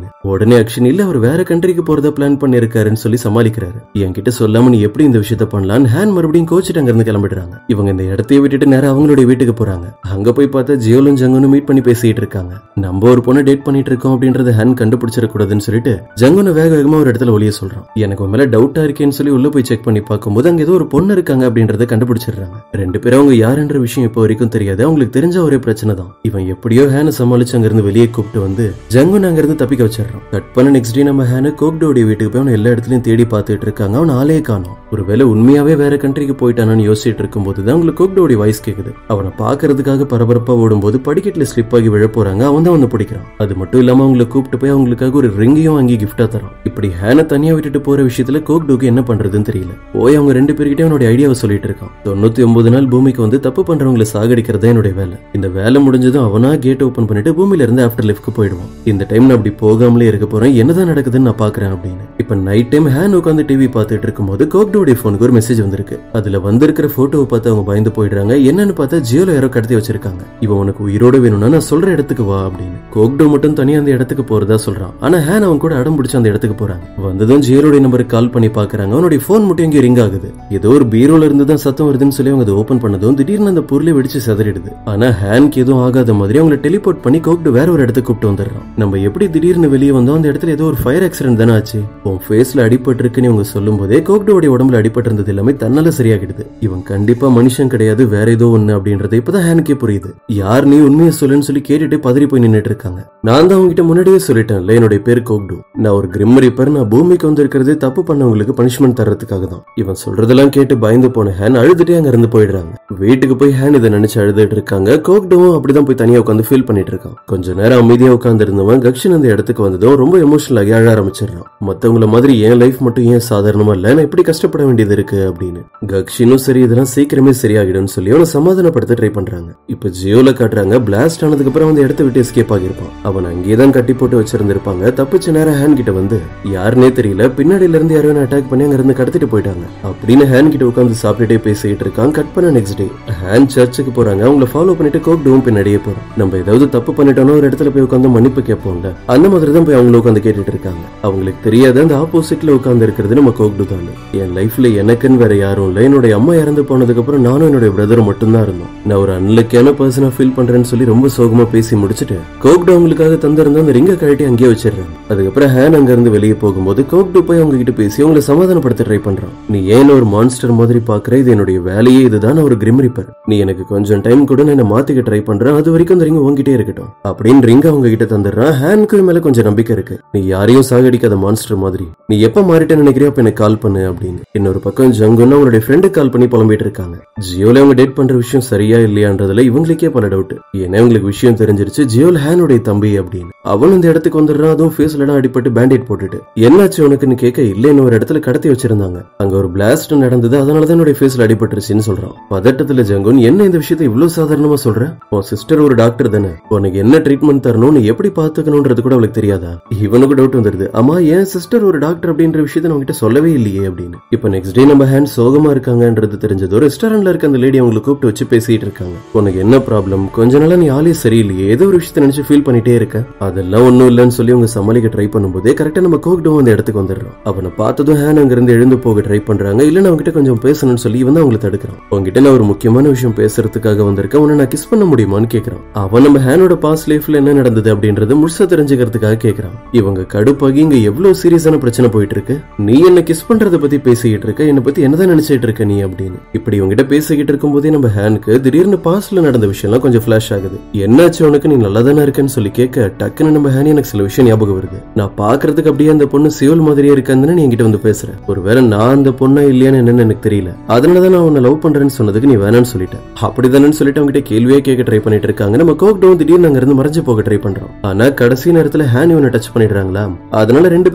அப்படின்னு உடனே அக்ஷன் இல்ல அவர் வேற கண்ட்ரிக்கு போறதா பிளான் பண்ணிருக்காருன்னு சொல்லி சமாளிக்கிறாரு என்கிட்ட சொல்லாம நீ எப்படி இந்த விஷயத்த பண்ணலான்னு ஹேன் மறுபடியும் கோச்சிட்டு அங்க இருந்து கிளம்பிடுறாங்க இவங்க இந்த இடத்தையே விட்டுட்டு நேரா அவங்களுடைய வீட்டுக்கு போறாங்க அங்க போய் பார்த்தா ஜியோலும் ஜங்குனும் மீட் பண்ணி பேசிட்டு இருக்காங்க நம்ம ஒரு பொண்ணை டேட் பண்ணிட்டு இருக்கோம் அப்படின்றத ஹேன் கண்டுபிடிச்சிட கூடாதுன்னு சொல்லிட்டு ஜங்குன வேக வேகமா ஒரு இடத்துல ஒளிய சொல்றான் எனக்கு உன் மேல டவுட்டா இருக்கேன்னு சொல்லி உள்ள போய் செக் பண்ணி பார்க்கும்போது அங்க ஏதோ ஒரு பொண்ணு இருக்காங்க அப்படின்றத கண்டுபிடிச்சிடுறாங்க ரெண்டு பேரும் அவங்க யாருன்ற விஷயம் இப்போ வரைக்கும் தெரியாது அவங்களுக்கு தெரிஞ்ச ஒரே பிரச்சனை தான் இவன் எப்படியோ ஹேனை சமாளிச்சு அங்க இருந்து வெளியே கூப்பிட்டு வந்து ஜங்குன் அங்க இருந்து தப்பிக்க வச்சிடறான் கட் பண்ண நெக்ஸ்ட் டே நம்ம ஹேனை கோக்டோடைய வீட்டுக்கு போய் அவனை எல்லா இடத்துலயும் தேடி பார்த்துட்டு இருக்காங்க அவன் ஆளே காணோம் ஒருவேளை உண்மையாவே வேற கண்ட்ரிக்கு போயிட்டானான்னு யோசிச்சுட்டு இருக்கும்போது தான் அவங்களுக்கு கோக்டோடைய வாய்ஸ் கேக்குது அவனை பாக்குறதுக்காக பரபரப்பா ஓடும்போது படிக்கட்டுல ஸ்லிப் ஆகி விழ போறாங்க அவன் தான் வந்து பிடிக்கிறான் அது மட்டும் இல்லாம அவங்களை கூப்பிட்டு போய் அவங்களுக்காக ஒரு ரிங்கையும் வாங்கி கிஃப்டா தரான் இப்படி ஹேனை தனியா விட்டுட்டு போற விஷயத்துல கோக்டோக்கு என்ன பண்றதுன்னு தெரியல போய் அவங்க ரெண்டு பேர்கிட்ட அவனுடைய ஐடியாவை சொல்லிட்டு இருக்கான் தொண்ணூத்தி ஒன்பது நாள் பூமிக்கு வந்து தப்பு பண்றவங்களை சாகடிக்கிறதா என்னுடைய வேலை இந்த வேலை முடிஞ்சதும் அவனா கேட் ஓபன் பண்ணிட்டு பூமியில இருந்து ஆஃப்டர் லிஃப்ட்க்கு போயிடுவான் இந்த டைம் நான் அப்படி போகாமலே இருக்க போறேன் என்னதான் நடக்குதுன்னு நான் பாக்குறேன் அப்படின்னு இப்ப நைட் டைம் ஹேன் உட்காந்து டிவி பார்த்துட்டு இருக்கும்போது கோக்டோடைய போனுக்கு ஒரு மெசேஜ் வந்திருக்கு அதுல வந்திருக்கிற போட்டோவை பார்த்து அவங்க பயந்து போயிடுறாங்க என்னன்னு பார்த்தா ஜியோல யாரோ கடத்தி வச்சிருக்காங்க இவன் உனக்கு உயிரோட வேணும்னா நான் சொல்ற இடத்துக்கு வா அப்படின்னு கோக்டோ மட்டும் தனியா அந்த இடத்துக்கு போறதா சொல்றான் ஆனா ஹேன் அவன் கூட அடம் பிடிச்சு அந்த இடத்துக்கு போறாங்க வந்ததும் ஜியோலோட நம்பருக்கு கால் பண்ணி பாக்குறாங்க அவனுடைய போன் மட்டும் இங்க ரிங் ஆகுது ஏதோ ஒரு பீரோல இருந்து தான் சத்தம் வருதுன்னு சொல்லி அவங்க அதை ஓபன் பண்ணதும் திடீர்னு அந்த பொருளை வெடிச்சு செதறிடுது ஆனா ஹேன்க்கு எதுவும் ஆகாத மாதிரி அவங்களை டெலிபோர்ட் பண்ணி கோக்டு வேற ஒரு இடத்துக்கு கூப்பிட்டு வந்துடுறான் நம்ம எப்படி திடீர்னு வெளியே வந்தோம் அந்த இடத்துல ஏதோ ஒரு ஃபயர் ஆக்சிடென்ட் தானே ஆச்சு உன் ஃபேஸ்ல அடிபட்டு இருக்குன்னு இவங்க சொல்லும் போதே கோக்டோடைய உடம்புல அடிபட்டு இருந்தது எல்லாமே தன்னால சரியாகிடுது இவன் கண்டிப்பா மனுஷன் கிடையாது வேற ஏதோ ஒண்ணு அப்படின்றது இப்பதான் ஹேனுக்கே புரியுது யார் நீ உண்மையை சொல்லுன்னு சொல்லி கேட்டுட்டு பதறி போய் நின்னுட்டு இருக்காங்க நான் தான் உங்ககிட்ட முன்னாடியே சொல்லிட்டேன்ல என்னுடைய பேர் கோக்டு நான் ஒரு கிரிம் ரீப்பர் நான் பூமிக்கு வந்திருக்கிறது தப்பு பண்ணவங்களுக்கு பனிஷ்மெண்ட் தர்றதுக்காக தான் இவன் சொல்றதெல்லாம் கேட்டு பயந்து போன ஹேன் அழுதுட்டே அங்க இருந்து போயிடுறாங்க வீட்டுக்கு போய் ஹேன் இதை நினைச்சு அழுதுட்டு இருக்காங்க கோக்டுவும் அப்படிதான் போய் தனியா உட்காந்து ஃபீல் பண்ணிட்டு இருக்கான் கொஞ்ச நேரம் அமைதியா உட்கார்ந்து இருந்தவன் கக்ஷன் அந்த இடத்துக்கு வந்ததும் ரொம்ப எமோஷனல் ஆகி அழ ஆரம்பிச்சிடறான் மத்தவங்கள மாதிரி என் லைஃப் மட்டும் ஏன் சாதாரணமா இல்ல நான் இப்படி கஷ்டப்பட வேண்டியது இருக்கு அப்படின்னு கக்ஷினும் சரி இதெல்லாம் சீக்கிரமே சரியாகிடும்னு சொல்லி அவனை சமாதானப்படுத்த ட்ரை பண்றாங்க இப்ப ஜியோல காட்டுறாங்க பிளாஸ்ட் ஆனதுக்கு அப்புறம் அந்த இடத்த விட்டு எஸ்கேப் ஆகியிருப்பான் அவன் அங்கேயே தான் கட்டி போட்டு வச்சிருந்திருப்பாங்க தப்பிச்ச நேரம் ஹேன் கிட்ட வந்து யாருன்னே தெரியல பின்னாடில இருந்து யாரும் அட்டாக் பண்ணி அங்க இருந்து கடத்திட்டு போயிட்டாங்க அப்படின்னு ஹேன் கிட்ட உட்காந்து சாப்பிட்டுட்டே பேசிட்டு இருக்கான் கட் பண்ண நெக்ஸ்ட் டே ஹேன் சர்ச்சுக்கு போறாங்க அவங்கள ஃபாலோ பண்ணிட்டு கோக்டுவும் பின்னாடியே போறோம் நம்ம ஏதாவது தப்பு பண்ணிட்டோம்னா ஒரு இடத்துல போய் உட்காந்து மன்னிப்பு கேட்போம்ல அந்த மாதிரி தான் போய் அவங்கள உட்காந்து கேட்டுட்டு இருக்காங்க அவங்களுக்கு தெரியாத அந்த ஆப்போசிட்ல உட்காந்து இருக்கிறது நம்ம கோக்டு தான் என் லைஃப்ல எனக்குன்னு வேற யாரும் இல்ல என்னுடைய அம்மா இறந்து போனதுக்கு அப்புறம் நானும் என்னுடைய பிரதரும் மட்டும்தான் இருந்தோம் நான் ஒரு அன்லக்கியான பர்சனா ஃபீல் பண்றேன்னு சொல்லி ரொம்ப சோகமா பேசி முடிச்சுட்டு கோக்டு அவங்களுக்காக தந்திருந்த அந்த ரிங்க கழட்டி அங்கேயே வச்சிடுறாங்க அதுக்கப்புறம் ஹேன் அங்க இருந்து வெளியே போகும்போது கோக்டு போய் அவங்க கிட்ட பேசி அவங்கள சமாதானப்படுத்த ட்ரை பண்றான் நீ ஏன் ஒரு மான்ஸ்டர் மாதிரி பாக்குற இது என்னுடைய வேலையே இதுதான் நான் ஒரு கிரிம் ரிப்பர் நீ எனக்கு கொஞ்சம் டைம் கூட நான் என்னை மாத்திக்க ட்ரை பண்றேன் அது வரைக்கும் அந்த ரிங் உங்ககிட்டே இருக்கட்டும் அப்படின்னு ரிங்க அவங்க கிட்ட தந்துடுறான் ஹேனுக்கு மேல கொஞ்சம் நம்பிக்கை இருக்கு நீ யாரையும் சாகடிக்காத மான்ஸ்டர் மாதிரி நீ எப்ப மாறிட்டேன்னு நினைக்கிறியோ அப்ப எனக்கு கால் பண்ணு அப்படின்னு இன்னொரு பக்கம் ஜங்குன்னு அவனுடைய ஃப்ரெண்டுக்கு கால் பண்ணி புலம்பிட்டு இருக்காங்க ஜியோல அவங்க டேட் பண்ற விஷயம் சரியா இல்லையான்றதுல இவங்களுக்கே பல டவுட் ஏன்னா இவங்களுக்கு விஷயம் தெரிஞ்சிருச்சு ஜியோல் ஹேனுடைய தம்பி அப்படின்னு அவன் இந்த இடத்துக்கு வந்துடுறான் அதுவும் ஃபேஸ்ல அடிபட்டு பேண்டேட் போட்டுட்டு என்னாச்சு உனக்குன்னு கேட்க இல்ல இன்னும் ஒரு இடத்துல கடத்தி வச்சிருந்தாங்க அங்க ஒரு பிளாஸ்ட் நடந்தது அதனாலதான் என்னுடைய ஃபேஸ்ல அடிபட்டுருச்சுன்னு சொல்றான் பதட்டத்துல ஜங்குன் என்ன இந்த விஷயத்தை இவ்வளவு சாதாரணமா சொல்ற உன் சிஸ்டர் ஒரு டாக்டர் தானே உனக்கு என்ன ட்ரீட்மெண்ட் தரணும் நீ எப்படி பாத்துக்கணும்ன்றது கூட அவளுக்கு தெரியாதா இவனுக்கு டவுட் வந்துருது ஆமா என் சிஸ்டர் ஒரு டாக்டர் அப்படின்ற விஷயத்த நம்ம கிட்ட சொல்லவே இல்லையே அப்படின்னு இப்ப நெக்ஸ்ட் டே நம்ம ஹேண்ட் சோகமா இருக்காங்கன்றது தெரிஞ்சது ரெஸ்டாரண்ட்ல இருக்க அந்த லேடி அவங்களை கூப்பிட்டு வச்சு பேசிட்டு இருக்காங்க உனக்கு என்ன ப்ராப்ளம் கொஞ்ச நாளா நீ ஆளே சரியில்லையே ஏதோ ஒரு விஷயத்த நினைச்சு ஃபீல் பண்ணிட்டே இருக்க அதெல்லாம் ஒண்ணும் இல்லைன்னு சொல்லி அவங்க சமாளிக்க ட்ரை பண்ணும்போதே கரெக்டா நம்ம கோக்டும் அந்த இடத்துக்கு வந்துடுறோம் அவனை பார்த்ததும் ஹேன் அங்க இருந்து எழுந்து போக ட்ரை பண்றாங்க இல்ல நான் அவங்ககிட்ட கொஞ்சம் பேசணும்னு சொல்லி இவன் தான் அவங்களை தடுக்கிறான் உங்ககிட்ட நான் ஒரு முக்கியமான விஷயம் பேசுறதுக்காக வந்திருக்கேன் உன்னை நான் கிஸ் பண்ண முடியுமான்னு கேக்குறான் அவன் நம்ம ஹேனோட பாஸ் லைஃப்ல என்ன நடந்தது அப்படின்றது முழுசா தெரிஞ்சுக்கிறதுக்காக கேக்குறான் இவங்க கடுப்பாகி இங்க எவ்வளவு சீரியஸான பிரச்சனை போயிட்டு இருக்கு நீ என்ன கிஸ் பண்றத பத்தி பேசிக்கிட்டு இருக்க என்ன பத்தி என்னதான் நினைச்சிட்டு இருக்க நீ அப்படின்னு இப்படி இவங்கிட்ட பேசிக்கிட்டு இருக்கும்போதே நம்ம ஹேனுக்கு திடீர்னு பாஸ்ட்ல நடந்த விஷயம்லாம் கொஞ்சம் ஃபிளாஷ் ஆகுது என்னாச்சு உனக்கு நீ நல்லா தானே இருக்கேன்னு சொல்லி கேட்க டக்குன்னு நம்ம ஹேனி எனக்கு சில விஷயம் ஞாபகம் வருது நான் பாக்குறதுக்கு அப்படியே அந்த பொண்ணு சியோல் மாதிரியே இருக்கான்னு நீ என்கிட்ட வந்து பேசுற ஒருவேளை நான் அந்த பொண்ணா இல்லையான்னு என்னன்னு எனக்கு தெரியல அதனாலதான் நான் உன்னை லவ் பண்றேன்னு சொன்னதுக்கு நீ வேணாம்னு சொல்லிட்டேன் அப்படிதானு சொல்லிட்டு அவங்க கிட்ட கேள்வியே கேட்க ட்ரை பண்ணிட்டு இருக்காங்க நம்ம கோக் டவுன் திடீர்னு அங்க இருந்து மறைஞ்சு போக ட்ரை பண்றோம் ஆனா கடைசி நேரத்துல ஹேன் இவனை டச் பண்ணிடுறாங்களா அதனால ரெண்டு பேருமே சேர்ந்து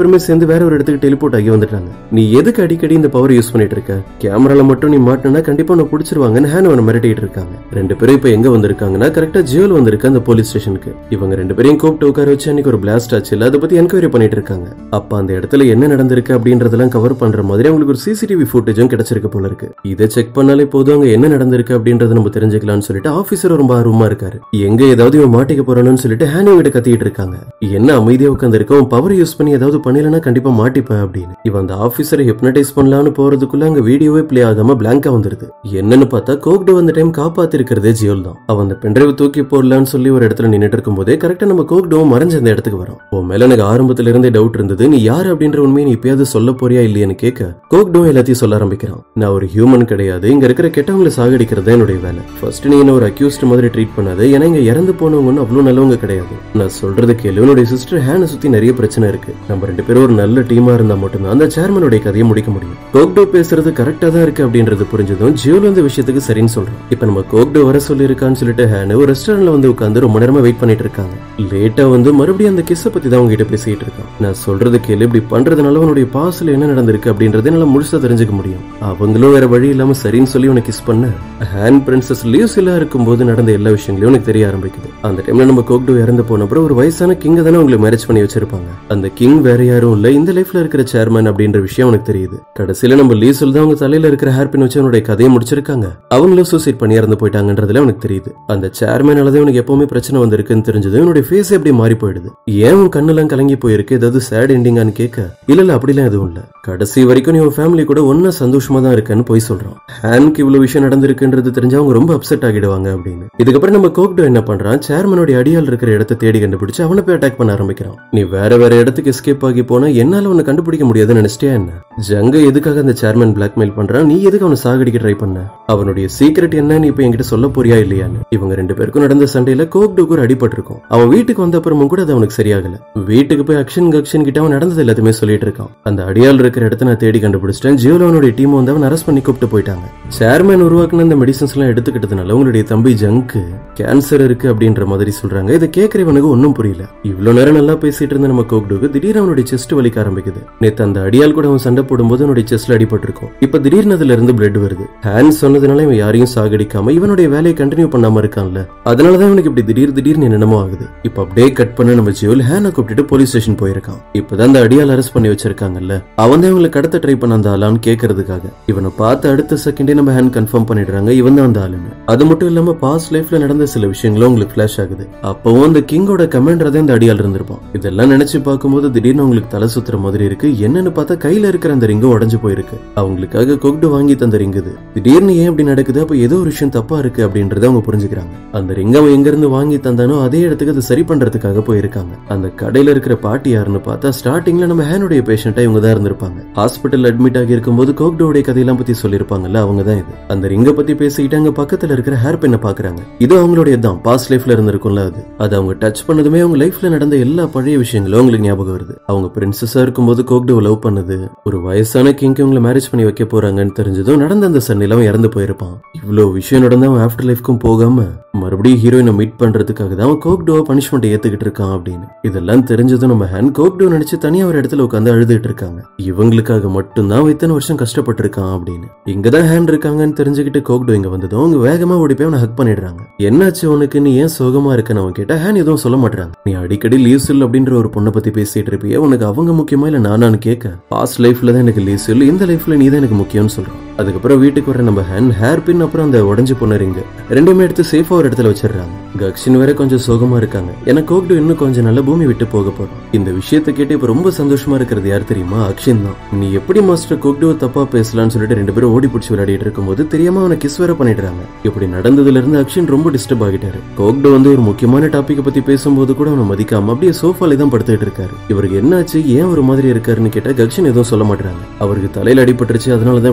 வேற ஒரு இடத்துக்கு டெலிபோர்ட் ஆகி வந்துட்டாங்க நீ எதுக்கு அடிக்கடி இந்த பவர் யூஸ் பண்ணிட்டு இருக்க கேமரால மட்டும் நீ மாட்டினா கண்டிப்பா உன்னை பிடிச்சிருவாங்கன்னு ஹேன் அவனை மிரட்டிட்டு இருக்காங்க ரெண்டு பேரும் இப்ப எங்க வந்திருக்காங்கன்னா கரெக்டா ஜியோல் வந்திருக்கு அந்த போலீஸ் ஸ்டேஷனுக்கு இவங்க ரெண்டு பேரையும் கூப்பிட்டு உட்கார வச்சு அன்னைக்கு ஒரு பிளாஸ்ட் ஆச்சு இல்ல அதை பத்தி என்கொயரி பண்ணிட்டு இருக்காங்க அப்ப அந்த இடத்துல என்ன நடந்திருக்கு அப்படின்றதெல்லாம் கவர் பண்ற மாதிரி அவங்களுக்கு ஒரு சிசிடிவி ஃபுட்டேஜும் கிடைச்சிருக்கு போல இருக்கு இதை செக் பண்ணாலே போதும் அங்க என்ன நடந்திருக்கு அப்படின்றத நம்ம தெரிஞ்சுக்கலாம்னு சொல்லிட்டு ஆபீசர் ரொம்ப ஆர்வமா இருக்காரு எங்க ஏதாவது இவன் மாட்டிக்க போறானு சொல்லிட்டு ஹேனி கிட்ட கத்திட்டு இருக்காங்க என்ன அமைதியா உட்காந்து இருக்க உன் பவர் யூஸ் பண்ணி ஏதாவது பண்ணலனா கண்டிப்பா மாட்டிப்ப அப்படின்னு இவன் அந்த ஆபீசரை ஹிப்னடைஸ் பண்ணலாம்னு போறதுக்குள்ள அங்க வீடியோவே பிளே ஆகாம பிளாங்கா வந்துருது என்னன்னு பார்த்தா கோக்டு வந்த டைம் காப்பாத்திருக்கிறதே ஜியோல் தான் அவன் அந்த பென்ட்ரைவ் தூக்கி போடலான்னு சொல்லி ஒரு இடத்துல நின்னுட்டு இருக்கும் போதே கரெக்டா நம்ம கோக்டுவும் மறைஞ்ச அந்த இடத்துக்கு வரும் உன் மேல எனக்கு ஆரம்பத்துல இருந்தே டவுட் இருந்தது நீ யார் அப்படின்ற உண்மையை நீ இப்பயாவது சொல்ல போறியா இல்லையான்னு கேட்க கோக்டும் எல்லாத்தையும் சொல்ல ஆரம்பிக்கிறான் நான் ஒரு ஹியூமன் கிடையாது இங்க இருக்கிற கெட்டவங்களை சாகடிக்கிறது தான் என்னுடைய வேலை ஃபர்ஸ்ட் நீ என்ன ஒரு அக்யூஸ்ட் மாதிரி ட்ரீட் பண்ணாது ஏன்னா இங்க இறந்து போனவங்க அவ்வளவு நல்லவங்க கிடையாது நான் சொல்றது கேளு உன்னுடைய சிஸ்டர் ஹேனை சுத்தி நிறைய பிரச்சனை இருக்கு நம்ம ரெண்டு பேரும் ஒரு நல்ல டீமா இருந்தா மட்டும்தான் அந்த சேர்மனுடைய கதையை முடிக்க முடியும் கோக்டோ பேசுறது கரெக்டா தான் இருக்கு அப்படின்றது புரிஞ்சதும் ஜியோல இந்த விஷயத்துக்கு சரின்னு சொல்றோம் இப்ப நம்ம கோக்டோ வர சொல்லி இருக்கான்னு சொல்லிட்டு ஹேனு ஒரு ரெஸ்டாரண்ட்ல வந்து உட்காந்து ரொம்ப நேரமா வெயிட் பண்ணிட்டு இருக்காங்க லேட்டா வந்து மறுபடியும் அந்த கிஸ்ஸ பத்தி தான் உங்ககிட்ட பேசிட்டு இருக்கான் நான் சொல்றது கேளு இப்படி பண்றதுனால உன்னுடைய பாஸ்ல என்ன நடந்திருக்கு அப்படின்றத என்னால முழுசா தெரிஞ்சுக்க முடியும் அவங்களும் வேற வழி இல்லாம சரின்னு சொல்லி உனக்கு கிஸ் பண்ண ஹேண்ட் பிரின்சஸ் லீவ்ஸ் எல்லாம் இருக்கும்போது நடந்த எல்லா விஷயங்களையும் உனக்கு தெரிய ஆரம்பிக்குது அந்த டைம்ல நம்ம கோக்டோ இறந்து போன அப்புறம் ஒரு வயசான கிங்க தானே உங்களுக்கு மேரேஜ் பண்ணி வச்சிருப்பாங்க அந்த கிங் வேற யாரும் இல்ல இந்த லைஃப்ல இருக்கிற சேர்மன் அப்படின்ற விஷயம் உனக்கு தெரியுது கடைசியில நம்ம லீசல் தான் அவங்க தலையில இருக்கிற ஹேர் பின் வச்சு அவனுடைய கதையை முடிச்சிருக்காங்க அவங்களும் சூசைட் பண்ணி இறந்து போயிட்டாங்கன்றதுல உனக்கு தெரியுது அந்த சேர்மேனாலதான் உனக்கு எப்பவுமே பிரச்சனை வந்திருக்குன்னு தெரிஞ்சது உன்னுடைய ஃபேஸ் எப்படி மாறி போயிடுது ஏன் உன் கண்ணெல்லாம் கலங்கி போயிருக்கு ஏதாவது சேட் எண்டிங்கான்னு கேட்க இல்ல இல்ல அப்படிலாம் எதுவும் இல்ல கடைசி வரைக்கும் நீ உன் ஃபேமிலி கூட ஒன்னா சந்தோஷமா தான் இருக்கன்னு போய் சொல்றான் ஹேனுக்கு இவ்வளவு விஷயம் நடந்திருக்குன்றது தெரிஞ்சா அவங்க ரொம்ப அப்செட் ஆகிடுவாங்க அப்படின்னு இதுக்கப்புறம் நம்ம கோக்டோ என்ன பண்றான் சேர்மனோட அடியால் இருக்கிற இடத்தை தேடி கண்டுபிடிச்சு அவனை போய் அட்டாக் பண்ண ஆரம்பிக்கிறான் நீ வேற வேற இடத்துக்கு எஸ்கேப் ஆகி போனா என்னால உன்னை கண்டுபிடிக்க முடியாதுன்னு நினைச்சிட்டியா என்ன ஜங்க எதுக்காக அந்த சேர்மன் பிளாக்மெயில் பண்றான் நீ எதுக்கு அவனை சாகடிக்க ட்ரை பண்ண அவனுடைய சீக்ரெட் என்ன நீ இப்ப என்கிட்ட சொல்ல போறியா இல்லையான்னு இவங்க ரெண்டு பேருக்கும் நடந்த சண்டையில கோக்டுக்கு ஒரு அடிபட்டிருக்கும் அவன் வீட்டுக்கு வந்த அப்புறமும் கூட அது அவனுக்கு சரியாகல வீட்டுக்கு போய் அக்ஷன் கக்ஷன் கிட்ட அவன் நடந்தது எல்லாத்தையுமே சொல்லிட்டு இருக்கான் அந்த அடியால் இருக்கிற இடத்த நான் தேடி கண்டுபிடிச்சிட்டேன் ஜியோலோனுடைய டீம் வந்து அவன் அரெஸ்ட் பண்ணி கூப்பிட்டு போயிட்டாங்க சேர்மேன் உருவாக்குன இந்த மெடிசன்ஸ் எல்லாம் எடுத்துக்கிட்டதுனால உங்களுடைய தம்பி ஜங்க்கு கேன்சர் இருக்கு அப்படின்ற மாதிரி சொல்றாங்க இதை கேட்கறவனுக்கு ஒன்னும் புரியல இவ்வளவு நேரம் நல்லா பேசிட்டு இருந்த நம்ம கோக்டுக்கு திடீர்னு அவனுடைய செஸ்ட் வலிக்க ஆரம்பிக்குது நேத்து அந்த அடியால் கூட அவன் சண்டை போடும்போது அவனுடைய செஸ்ட்ல அடிபட்டிருக்கும் இப்ப திடீர்னு அதுல இருந்து பிளட் வருது ஹேண்ட் சொன்னதுனால இவன் யாரையும் சாகடிக்காம இவனுடைய வேலையை கண்டினியூ பண்ணாம இருக்கான்ல அதனாலதான் இவனுக்கு இப்படி திடீர் திடீர்னு என்னென்னமோ ஆகுது இப்ப அப்படியே கட் பண்ண நம்ம ஜியோல் ஹேனை கூப்பிட்டுட்டு போலீஸ் ஸ்டேஷன் போயிருக்கான் இப்பதான் அந்த அடியால் அரெஸ்ட் பண்ணி வச்சிருக்காங்கல்ல அவன் தான் இவங்களை கடத்த ட்ரை பண்ண அந்த ஆளான்னு கேட்கறதுக்காக இவனை பார்த்து அடுத்த செகண்டே நம்ம ஹேண்ட் கன்ஃபார்ம் பண்ணிடுறாங்க இவன் தான் அந்த ஆளுன்னு அது மட்டும் இல்லாம பாஸ்ட் லைஃப்ல நடந்த சில விஷயங்களும் உங்களுக்கு ஃபிளாஷ் ஆகுது அப்பவும் அந்த கிங்கோட கமாண்டர் தான் இந்த அடியால் இருந்திருப்பான் இதெல்லாம் நினைச்சு பார்க்கும்போது திடீர்னு உங்களுக்கு தலை சுத்துற மாதிரி இருக்கு என்னன்னு பார்த்தா கையில இருக்கிற அந்த ரிங்கும் உடஞ்சு போயிருக்கு அவங்களுக்காக கொக்டு வாங்கி தந்த ரிங் இது திடீர்னு ஏன் இப்படி நடக்குது அப்ப ஏதோ ஒரு விஷயம் தப்பா இருக்கு அப்படின்றத அவங்க புரிஞ்சுக்கிறாங்க அந்த ரிங் அவன் எங்க இருந்து வாங்கி தந்தானோ அதே இடத்துக்கு அதை சரி பண்றதுக்காக போயிருக்காங்க அந்த கடையில இருக்கிற பாட்டி யாருன்னு பார்த்தா ஸ்டார்டிங்ல நம்ம ஹேனுடைய பேஷண்டா இவங்க தான் இருந்திருப்பாங்க ஹாஸ்பிட்டல் அட்மிட் ஆகி இருக்கும்போது கோக்டோடைய கதையெல்லாம் பத்தி சொல்லியிருப்பாங்கல்ல அவங்க தான் இது அந்த ரிங்க பத்தி பேசிக்கிட்டு அங்க பக்கத்துல இருக்கிற ஹேர் பெண்ணை பாக்குறாங்க இது அவங்களுடைய தான் பாஸ்ட் லைஃப்ல இருந்திருக்கும்ல அது அது அவங்க டச் பண்ணதுமே அவங்க லைஃப்ல நடந்த எல்லா பழைய விஷயங்களும் அவங்களுக்கு ஞாபகம் வருது அவங்க பிரின்சஸா இருக்கும்போது கோக்டோ லவ் பண்ணது ஒரு வயசான கிங்க்கு இவங்களை மேரேஜ் பண்ணி வைக்க போறாங்கன்னு தெரிஞ்சதும் நடந்த அந்த சண்டையில அவன் இறந்து போயிருப்பான் இவ்வளவு விஷயம் நடந்து அவன் ஆஃப்டர் லைஃப்க்கும் போகாம மறுபடியும் ஹீரோயினை மீட் பண்றதுக்காக தான் அவன் கோக்டோவை பனிஷ்மெண்ட் ஏத்துக்கிட்டு இருக்கான் அப்படின்னு இதெல்லாம் தெரிஞ்சதும் நம்ம ஹேண்ட் கோக்டோ நினைச்சு தனியா ஒரு இடத்துல உட்காந்து அழுதுட்டு இருக்காங்க இவங்களுக்காக மட்டும்தான் அவன் இத்தனை வருஷம் கஷ்டப்பட்டு இருக்கான் அப்படின்னு இங்கதான் ஹேண்ட் இருக்காங்கன்னு தெரிஞ்சுக்கிட்டு கோக்டோ இங்க வந்ததும் அவங்க வேகமா ஓடி போய் அவனை ஹக் பண்ணிடுறாங்க என்னாச்சு உனக்கு நீ ஏன் சோகமா இருக்கன்னு அவன் கேட்டா ஹேன் எதுவும் சொல்ல மாட்டாங்க நீ அடிக்கடி லீவ்ஸில் அப்படின்ற ஒரு பொண்ணை பத்தி பேசிட்டு இருப்பிய உனக்கு அவங்க முக்கியமா இல்ல நானான்னு கேட்க பாஸ்ட் லைஃப்ல தான் எனக்கு லீவ்ஸில் இந்த லைஃப்ல நீ தான் எனக்கு முக்கியம்னு சொல்றான் அதுக்கப்புறம் வீட்டுக்கு வர நம்ம ஹேண்ட் ஹேர் பின் அப்புறம் அந்த உடஞ்சு போன ரிங்கு ரெண்டுமே எடுத்து சேஃபா ஒரு இடத்துல வச்சிடுறாங்க கக்ஷின் வேற கொஞ்சம் சோகமா இருக்காங்க ஏன்னா கோக்டு இன்னும் கொஞ்சம் நல்ல பூமி விட்டு போக போறோம் இந்த விஷயத்தை கேட்டு இப்ப ரொம்ப சந்தோஷமா இருக்கிறது யார் தெரியுமா அக்ஷின் தான் நீ எப்படி மாஸ்டர் கோக்டுவை தப்பா பேசலாம்னு சொல்லிட்டு ரெண்டு பேரும் ஓடி பிடிச்சி விளையாடிட்டு இருக்கும்போது தெரியாம அவனை கிஸ் வேற பண்ணிடுறாங்க இப்படி நடந்ததுல இருந்து அக்ஷின் ரொம்ப டிஸ்டர்ப் ஆகிட்டாரு கோக்டு வந்து ஒரு முக்கியமான டாபிக் பத்தி பேசும்போது கூட அவனை மதிக்காம அப்படியே சோஃபால தான் படுத்துட்டு இருக்காரு இவருக்கு என்னாச்சு ஏன் ஒரு மாதிரி இருக்காருன்னு கேட்டா கக்ஷின் எதுவும் சொல்ல மாட்டாங்க அவருக்கு தலையில அடிபட்டுருச்சு அதனாலதான் இப்படி எல்லாம் நடந்துட்டு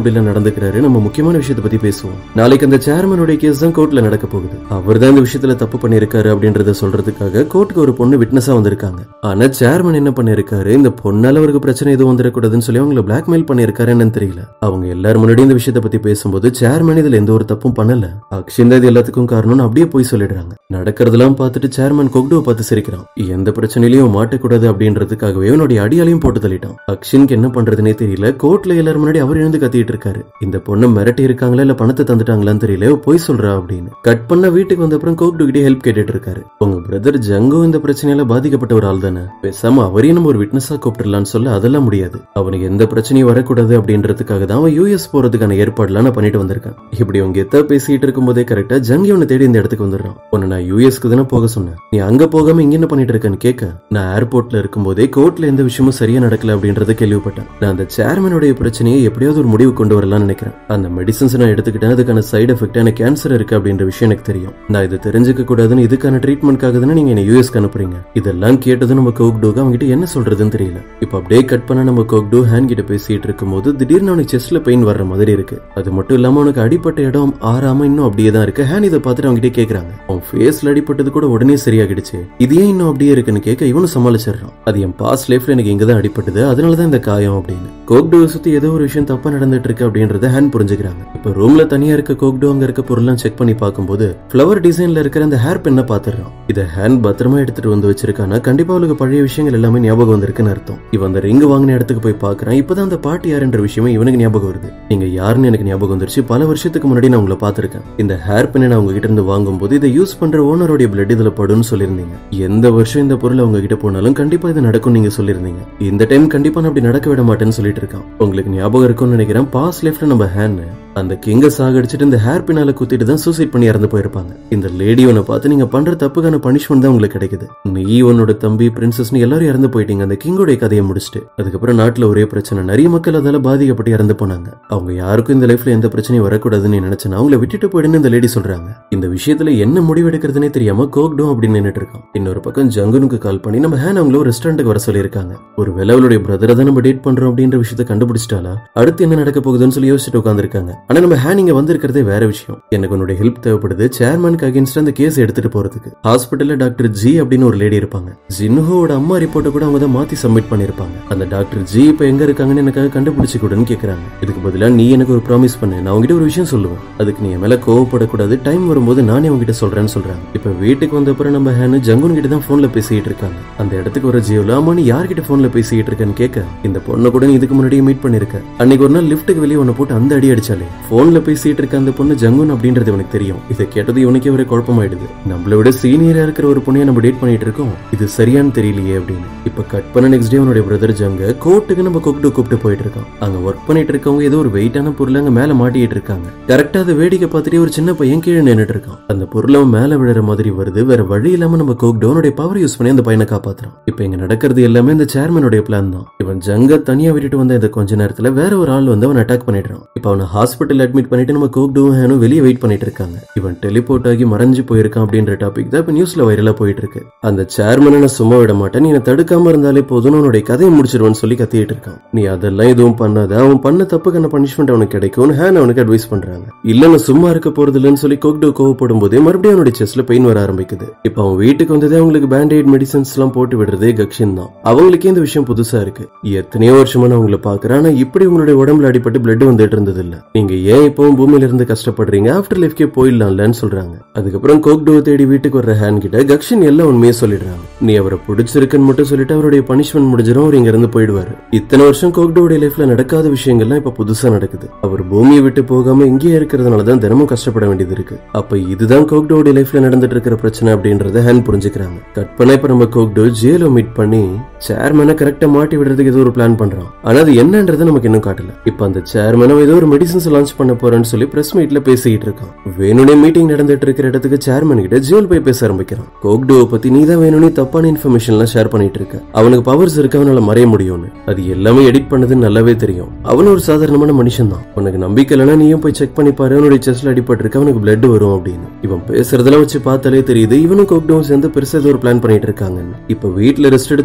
கலந்துக்கிறாரு நம்ம முக்கியமான விஷயத்தை பத்தி பேசுவோம் நாளைக்கு அந்த சேர்மனுடைய கேஸ் தான் கோர்ட்ல நடக்க போகுது அவர் தான் இந்த விஷயத்துல தப்பு பண்ணிருக்காரு அப்படின்றத சொல்றதுக்காக கோர்ட்டுக்கு ஒரு பொண்ணு விட்னஸா வந்திருக்காங்க ஆனா சேர்மன் என்ன பண்ணிருக்காரு இந்த பொண்ணால அவருக்கு பிரச்சனை எதுவும் வந்துடக்கூடாதுன்னு சொல்லி அவங்கள பிளாக்மெயில் பண்ணிருக்காரு என்னன்னு தெரியல அவங்க எல்லாரும் முன்னாடி இந்த விஷயத்தை பத்தி பேசும்போது சேர்மன் இதுல எந்த ஒரு தப்பும் பண்ணல அக்ஷின் தான் இது எல்லாத்துக்கும் காரணம்னு அப்படியே போய் சொல்லிடுறாங்க நடக்கிறதெல்லாம் பார்த்துட்டு சேர்மன் கொக்டுவை பார்த்து சிரிக்கிறான் எந்த பிரச்சனையிலையும் மாட்டக்கூடாது அப்படின்றதுக்காகவே அவனுடைய அடியாலையும் போட்டு தள்ளிட்டான் அக்ஷின்க்கு என்ன பண்றதுனே தெரியல கோர்ட்ல எல்லாரும் முன்னாடி அவர் எழுந்து கத்திட்டு இருக்காரு இந்த பொண்ணு மிரட்டி இருக்காங்களா இல்ல பணத்தை தந்துட்டாங்களான்னு தெரியல அவ போய் சொல்றா அப்படின்னு கட் பண்ண வீட்டுக்கு வந்த அப்புறம் கோக்டு கிட்டே ஹெல்ப் கேட்டுட்டு இருக்காரு உங்க பிரதர் ஜங்கோ இந்த பிரச்சனையால பாதிக்கப்பட்ட ஒரு ஆள் தானே பேசாம அவரையும் நம்ம ஒரு விட்னஸா கூப்பிடலாம்னு சொல்ல அதெல்லாம் முடியாது அவனுக்கு எந்த பிரச்சனையும் வரக்கூடாது அப்படின்றதுக்காக தான் அவன் யூஎஸ் போறதுக்கான ஏற்பாடுலாம் நான் பண்ணிட்டு வந்திருக்கான் இப்படி அவங்க எத்தா பேசிட்டு இருக்கும்போதே கரெக்டா ஜங்கி உன்னை தேடி இந்த இடத்துக்கு வந்துடுறான் உன்னை நான் யூஎஸ்க்கு தானே போக சொன்னேன் நீ அங்க போகாம இங்க என்ன பண்ணிட்டு இருக்கேன்னு கேட்க நான் ஏர்போர்ட்ல இருக்கும்போதே கோர்ட்ல எந்த விஷயமும் சரியா நடக்கல அப்படின்றத கேள்விப்பட்டேன் நான் அந்த சேர்மனுடைய பிரச்சனையை எப்படியாவது ஒரு முடிவு கொண்டு வரலாம்னு நினைக்கிறேன் அந்த மெடிசன்ஸ் நான் எடுத்துக்கிட்டேன் அதுக்கான சைடு எஃபெக்ட் எனக்கு கேன்சர் இருக்கு அப்படின்ற விஷயம் எனக்கு தெரியும் நான் இதை தெரிஞ்சுக்க கூடாதுன்னு இதுக்கான ட்ரீட்மெண்ட்காக தானே நீங்க என்ன யூஎஸ்க்கு அனுப்புறீங்க இதெல்லாம் கேட்டதும் நம்ம கோக்டோக்கு அவங்க கிட்ட என்ன சொல்றதுன்னு தெரியல இப்போ அப்படியே கட் பண்ண நம்ம கோக்டோ ஹேண்ட் கிட்ட பேசிட்டு இருக்கும்போது திடீர்னு அவனுக்கு செஸ்ட்ல பெயின் வர்ற மாதிரி இருக்கு அது மட்டும் இல்லாம அவனுக்கு அடிப்பட்ட இடம் ஆறாம இன்னும் அப்படியே தான் இருக்கு ஹேண்ட் இதை பார்த்துட்டு அவங்க கிட்ட கேக்குறாங்க அவன் ஃபேஸ்ல அடிப்பட்டது கூட உடனே சரியாகிடுச்சு இது ஏன் இன்னும் அப்படியே இருக்குன்னு கேட்க இவனும் சமாளிச்சிடுறான் அது என் பாஸ்ட் லைஃப்ல எனக்கு இங்க தான் அடிப்பட்டது அதனாலதான் இந்த காயம் அப்படின்னு கோக்டோ சுத்தி ஏதோ ஒரு விஷயம் தப்பா நடந்துட்டு இருக்கு அப்படின்றத ஹேண்ட் புரிஞ்சுக்கிறாங்க இப்ப ரூம்ல தனியா இருக்க கோக்டோ அங்க இருக்க பொருள்லாம் செக் பண்ணி பார்க்கும்போது ஃபிளவர் டிசைன்ல இருக்கிற அந்த ஹேர் பெண்ணை பாத்துறான் இத ஹேண்ட் பத்திரமா எடுத்துட்டு வந்து வச்சிருக்கானா கண்டிப்பா அவளுக்கு பழைய விஷயங்கள் எல்லாமே ஞாபகம் வந்திருக்குன்னு அர்த்தம் இவன் அந்த ரிங் வாங்கின இடத்துக்கு போய் பாக்குறான் இப்பதான் அந்த பாட்டு யாருன்ற விஷயமே இவனுக்கு ஞாபகம் வருது நீங்க யாருன்னு எனக்கு ஞாபகம் வந்துருச்சு பல வருஷத்துக்கு முன்னாடி நான் உங்களை பாத்திருக்கேன் இந்த ஹேர் பெண்ணை நான் உங்ககிட்ட இருந்து வாங்கும்போது இதை யூஸ் பண்ற ஓனருடைய பிளட் இதுல படும்னு சொல்லியிருந்தீங்க எந்த வருஷம் இந்த பொருள் அவங்க கிட்ட போனாலும் கண்டிப்பா இது நடக்கும் நீங்க சொல்லியிருந்தீங்க இந்த டைம் கண்டிப்பா நான் அப்படி நடக்க விட மாட்டேன்னு சொல்லிட்டு இருக்கான் உங்களுக்கு ஞாபகம் இருக்கும்னு நினைக்கிறேன் பாஸ் லைஃப்ல நம்ம ஹேண்ட் அந்த கிங்க சாகடிச்சிட்டு இந்த ஹேர் பின்னால குத்திட்டு தான் சூசைட் பண்ணி இறந்து போயிருப்பாங்க இந்த லேடி உன்னை பார்த்து நீங்க பண்ற தப்புக்கான பனிஷ்மெண்ட் தான் உங்களுக்கு கிடைக்குது நீ உன்னோட தம்பி பிரின்சஸ்னு எல்லாரும் இறந்து போயிட்டீங்க அந்த கிங்கோடைய கதையை முடிச்சுட்டு அதுக்கப்புறம் நாட்டுல ஒரே பிரச்சனை நிறைய மக்கள் அதால பாதிக்கப்பட்டு இறந்து போனாங்க அவங்க யாருக்கும் இந்த லைஃப்ல எந்த பிரச்சனையும் வரக்கூடாதுன்னு நினைச்சேன் அவங்கள விட்டுட்டு போயிடுன்னு இந்த லேடி சொல்றாங்க இந்த விஷயத்துல என்ன முடிவு எடுக்கிறதுனே தெரியாம கோக்டும் அப்படின்னு நின்னுட்டு இருக்கான் இன்னொரு பக்கம் ஜங்குனுக்கு கால் பண்ணி நம்ம ஹேன் அவங்கள ஒரு ரெஸ்டாரண்ட்டுக்கு வர சொல்லியிருக்காங்க ஒரு அவளுடைய பிரதரை தான் நம்ம டேட் பண்றோம் அப்படின்ற விஷயத்த கண்டுபிடிச்சிட்டாலா அடுத்து என்ன நடக்க போகுதுன்னு சொல்லி யோசிச்சுட்டு உட்காந்துருக்காங்க ஆனா நம்ம ஹேன் இங்க வந்திருக்கிறதே வேற விஷயம் எனக்கு உன்னுடைய ஹெல்ப் தேவைப்படுது சேர்மனுக்கு அகேன்ஸ்ட் அந்த கேஸ் எடுத்துட்டு போறதுக்கு ஹாஸ்பிட்டல்ல டாக்டர் ஜி அப்படின்னு ஒரு லேடி இருப்பாங்க ஜின்ஹோவோட அம்மா ரிப்போர்ட்டை கூட அவங்க தான் மாத்தி சப்மிட் பண்ணிருப்பாங்க அந்த டாக்டர் ஜி இப்ப எங்க இருக்காங்கன்னு எனக்காக கண்டுபிடிச்சு கொடுன்னு கேக்குறாங்க இதுக்கு பதிலா நீ எனக்கு ஒரு ப்ராமிஸ் பண்ணு நான் உங்ககிட்ட ஒரு விஷயம் சொல்லுவேன் அதுக்கு நீ என் மேல கோவப்படக்கூடாது டைம் வரும்போது நானே உங்ககிட்ட சொல்றேன்னு சொல்றாங்க இப்ப வீட்டுக்கு வந்த அப்புறம் நம்ம ஹேனு ஜங்குன் கிட்ட தான் போன்ல பேசிட்டு இருக்காங்க அந்த இடத்துக்கு வர ஜியோல அம்மா நீ யார்கிட்ட போன்ல பேசிட்டு இருக்கேன்னு கேட்க இந்த பொண்ணை கூட நீ இதுக்கு முன்னாடியே மீட் பண்ணிருக்க அன்னைக்கு ஒரு நாள் லிஃப்ட்டுக்கு வெளியே உன்னை போட்டு அந்த அடி அடிச்சாலே போன்ல பேசிட்டு இருக்க அந்த பொண்ணு ஜங்குன் அப்படின்றது இவனுக்கு தெரியும் இதை கேட்டது இவனுக்கே ஒரு குழப்பமாயிடுது நம்மள விட சீனியரா இருக்கிற ஒரு பொண்ணைய நம்ம டேட் பண்ணிட்டு இருக்கோம் இது சரியான்னு தெரியலையே அப்படின்னு இப்ப கட் பண்ண நெக்ஸ்ட் டே அவனுடைய பிரதர் ஜங்க கோர்ட்டுக்கு நம்ம கூப்பிட்டு கூப்பிட்டு போயிட்டு இருக்கோம் அங்க ஒர்க் பண்ணிட்டு இருக்கவங்க ஏதோ ஒரு வெயிட்டான பொருள் அங்க மேல மாட்டிட்டு இருக்காங்க கரெக்டா அதை வேடிக்கை பார்த்துட்டே ஒரு சின்ன பையன் கீழே நின்னுட்டு இருக்கான் அந்த பொருள் அவன் மேல விழுற மாதிரி வருது வேற வழி இல்லாம நம்ம கோக் டவுனுடைய பவர் யூஸ் பண்ணி அந்த பையனை காப்பாத்துறான் இப்ப இங்க நடக்கிறது எல்லாமே இந்த சேர்மனுடைய பிளான் தான் இவன் ஜங்க தனியா விட்டுட்டு வந்த இந்த கொஞ்ச நேரத்துல வேற ஒரு ஆள் வந்து அவன் அட்டாக் பண்ணிடுறான் இப்ப அவனை ஹாஸ்பிட்டல் அட்மிட் பண்ணிட்டு நம்ம கோக் டூஹனும் வெளியே வெயிட் பண்ணிட்டு இருக்காங்க இவன் டெலிபோர்ட் ஆகி மறைஞ்சு போயிருக்கான் அப்படின்ற டாபிக் தான் இப்ப நியூஸ்ல வைரலா போயிட்டு இருக்கு அந்த சேர்மனை நான் சும்மா விட மாட்டேன் நீ என்னை தடுக்காம இருந்தாலே போதும் உன்னுடைய கதையை முடிச்சிருவேன்னு சொல்லி கத்திட்டு இருக்கான் நீ அதெல்லாம் எதுவும் பண்ணாத அவன் பண்ண தப்புக்கான பனிஷ்மெண்ட் அவனுக்கு கிடைக்கும்னு ஹேன் அவனுக்கு அட்வைஸ் பண்றாங்க இல்ல நான் சும்மா இருக்க போறது இல்லைன்னு சொல்லி கோக்டோ கோவப்படும் போதே மறுபடியும் அவனுடைய செஸ்ட்ல பெயின் வர ஆரம்பிக்குது இப்ப அவன் வீட்டுக்கு வந்ததே அவங்களுக்கு பேண்டேட் மெடிசன்ஸ் எல்லாம் போட்டு விடுறதே கக்ஷின் தான் அவங்களுக்கே இந்த விஷயம் புதுசா இருக்கு எத்தனையோ வருஷமா நான் உங்களை பாக்குறேன் ஆனா இப்படி உங்களுடைய உடம்புல அடிபட்டு பிளட் வந்துட்டு இருந்தது இல்ல நீங்க ஏன் இப்பவும் பூமியில இருந்து கஷ்டப்படுறீங்க ஆஃப்டர் லைஃப்கே போயிடலாம்லன்னு சொல்றாங்க அதுக்கப்புறம் கோக்டோ தேடி வீட்டுக்கு வர்ற ஹேன் கிட்ட கக்ஷின் எல்லாம் உண்மையே சொல்லிடுறாங்க நீ அவரை பிடிச்சிருக்குன்னு மட்டும் சொல்லிட்டு அவருடைய பனிஷ்மெண்ட் முடிஞ்சிடும் அவர் இங்க இருந்து போயிடுவாரு இத்தனை வருஷம் கோக்டோடைய லைஃப்ல நடக்காத விஷயங்கள்லாம் இப்ப புதுசா நடக்குது அவர் பூமியை விட்டு போகாம இங்கேயே இருக்கிறதுனால தான் தினமும் கஷ்டப்பட வேண்டியது இருக்கு அப்ப இதுதான் கோக்டோடைய லைஃப்ல நடந்துட்டு இருக்கிற பிரச்சனை அப்படின்றத ஹேன் புரிஞ்சுக்கிறாங்க கட் பண்ண இப்ப நம்ம கோக்டோ ஜேலோ மீட் பண்ணி சேர்மனை கரெக்டா மாட்டி விடுறதுக்கு ஏதோ ஒரு பிளான் பண்றான் ஆனா அது என்னன்றது நமக்கு இன்னும் காட்டல இப்ப அந்த சேர்மனும் ஏதோ ஒரு மெடிசன்ஸ் லான்ச் பண்ண போறேன்னு சொல்லி பிரஸ் மீட்ல பேசிக்கிட்டு இருக்கான் வேணும்னே மீட்டிங் நடந்துட்டு இருக்கிற இடத்துக்கு சேர்மன் கிட்ட ஜியோல் போய் பேச ஆரம்பிக்கிறான் கோக்டோவை பத்தி நீ தான் வேணும்னே தப்பான இன்ஃபர்மேஷன் எல்லாம் ஷேர் பண்ணிட்டு இருக்க அவனுக்கு பவர்ஸ் இருக்கு அவனால மறைய முடியும்னு அது எல்லாமே எடிட் பண்ணதுன்னு நல்லாவே தெரியும் அவன் ஒரு சாதாரணமான மனுஷன் தான் உனக்கு நம்பிக்கை இல்லைன்னா நீயும் போய் செக் பண்ணி பாரு அவனுடைய செஸ்ட்ல அடிபட்டிருக்கு அவனுக்கு பிளட் வரும் அப்படின்னு இவன் பேசுறதெல்லாம் வச்சு பார்த்தாலே தெரியுது இவனும் கோக்டோவும் சேர்ந்து பெருசா ஏதோ ஒரு பிளான் பண்ணிட்டு இருக்காங்கன்னு இப்ப வீட்ல ரெஸ்ட் எடுத்துட்டு இருந்த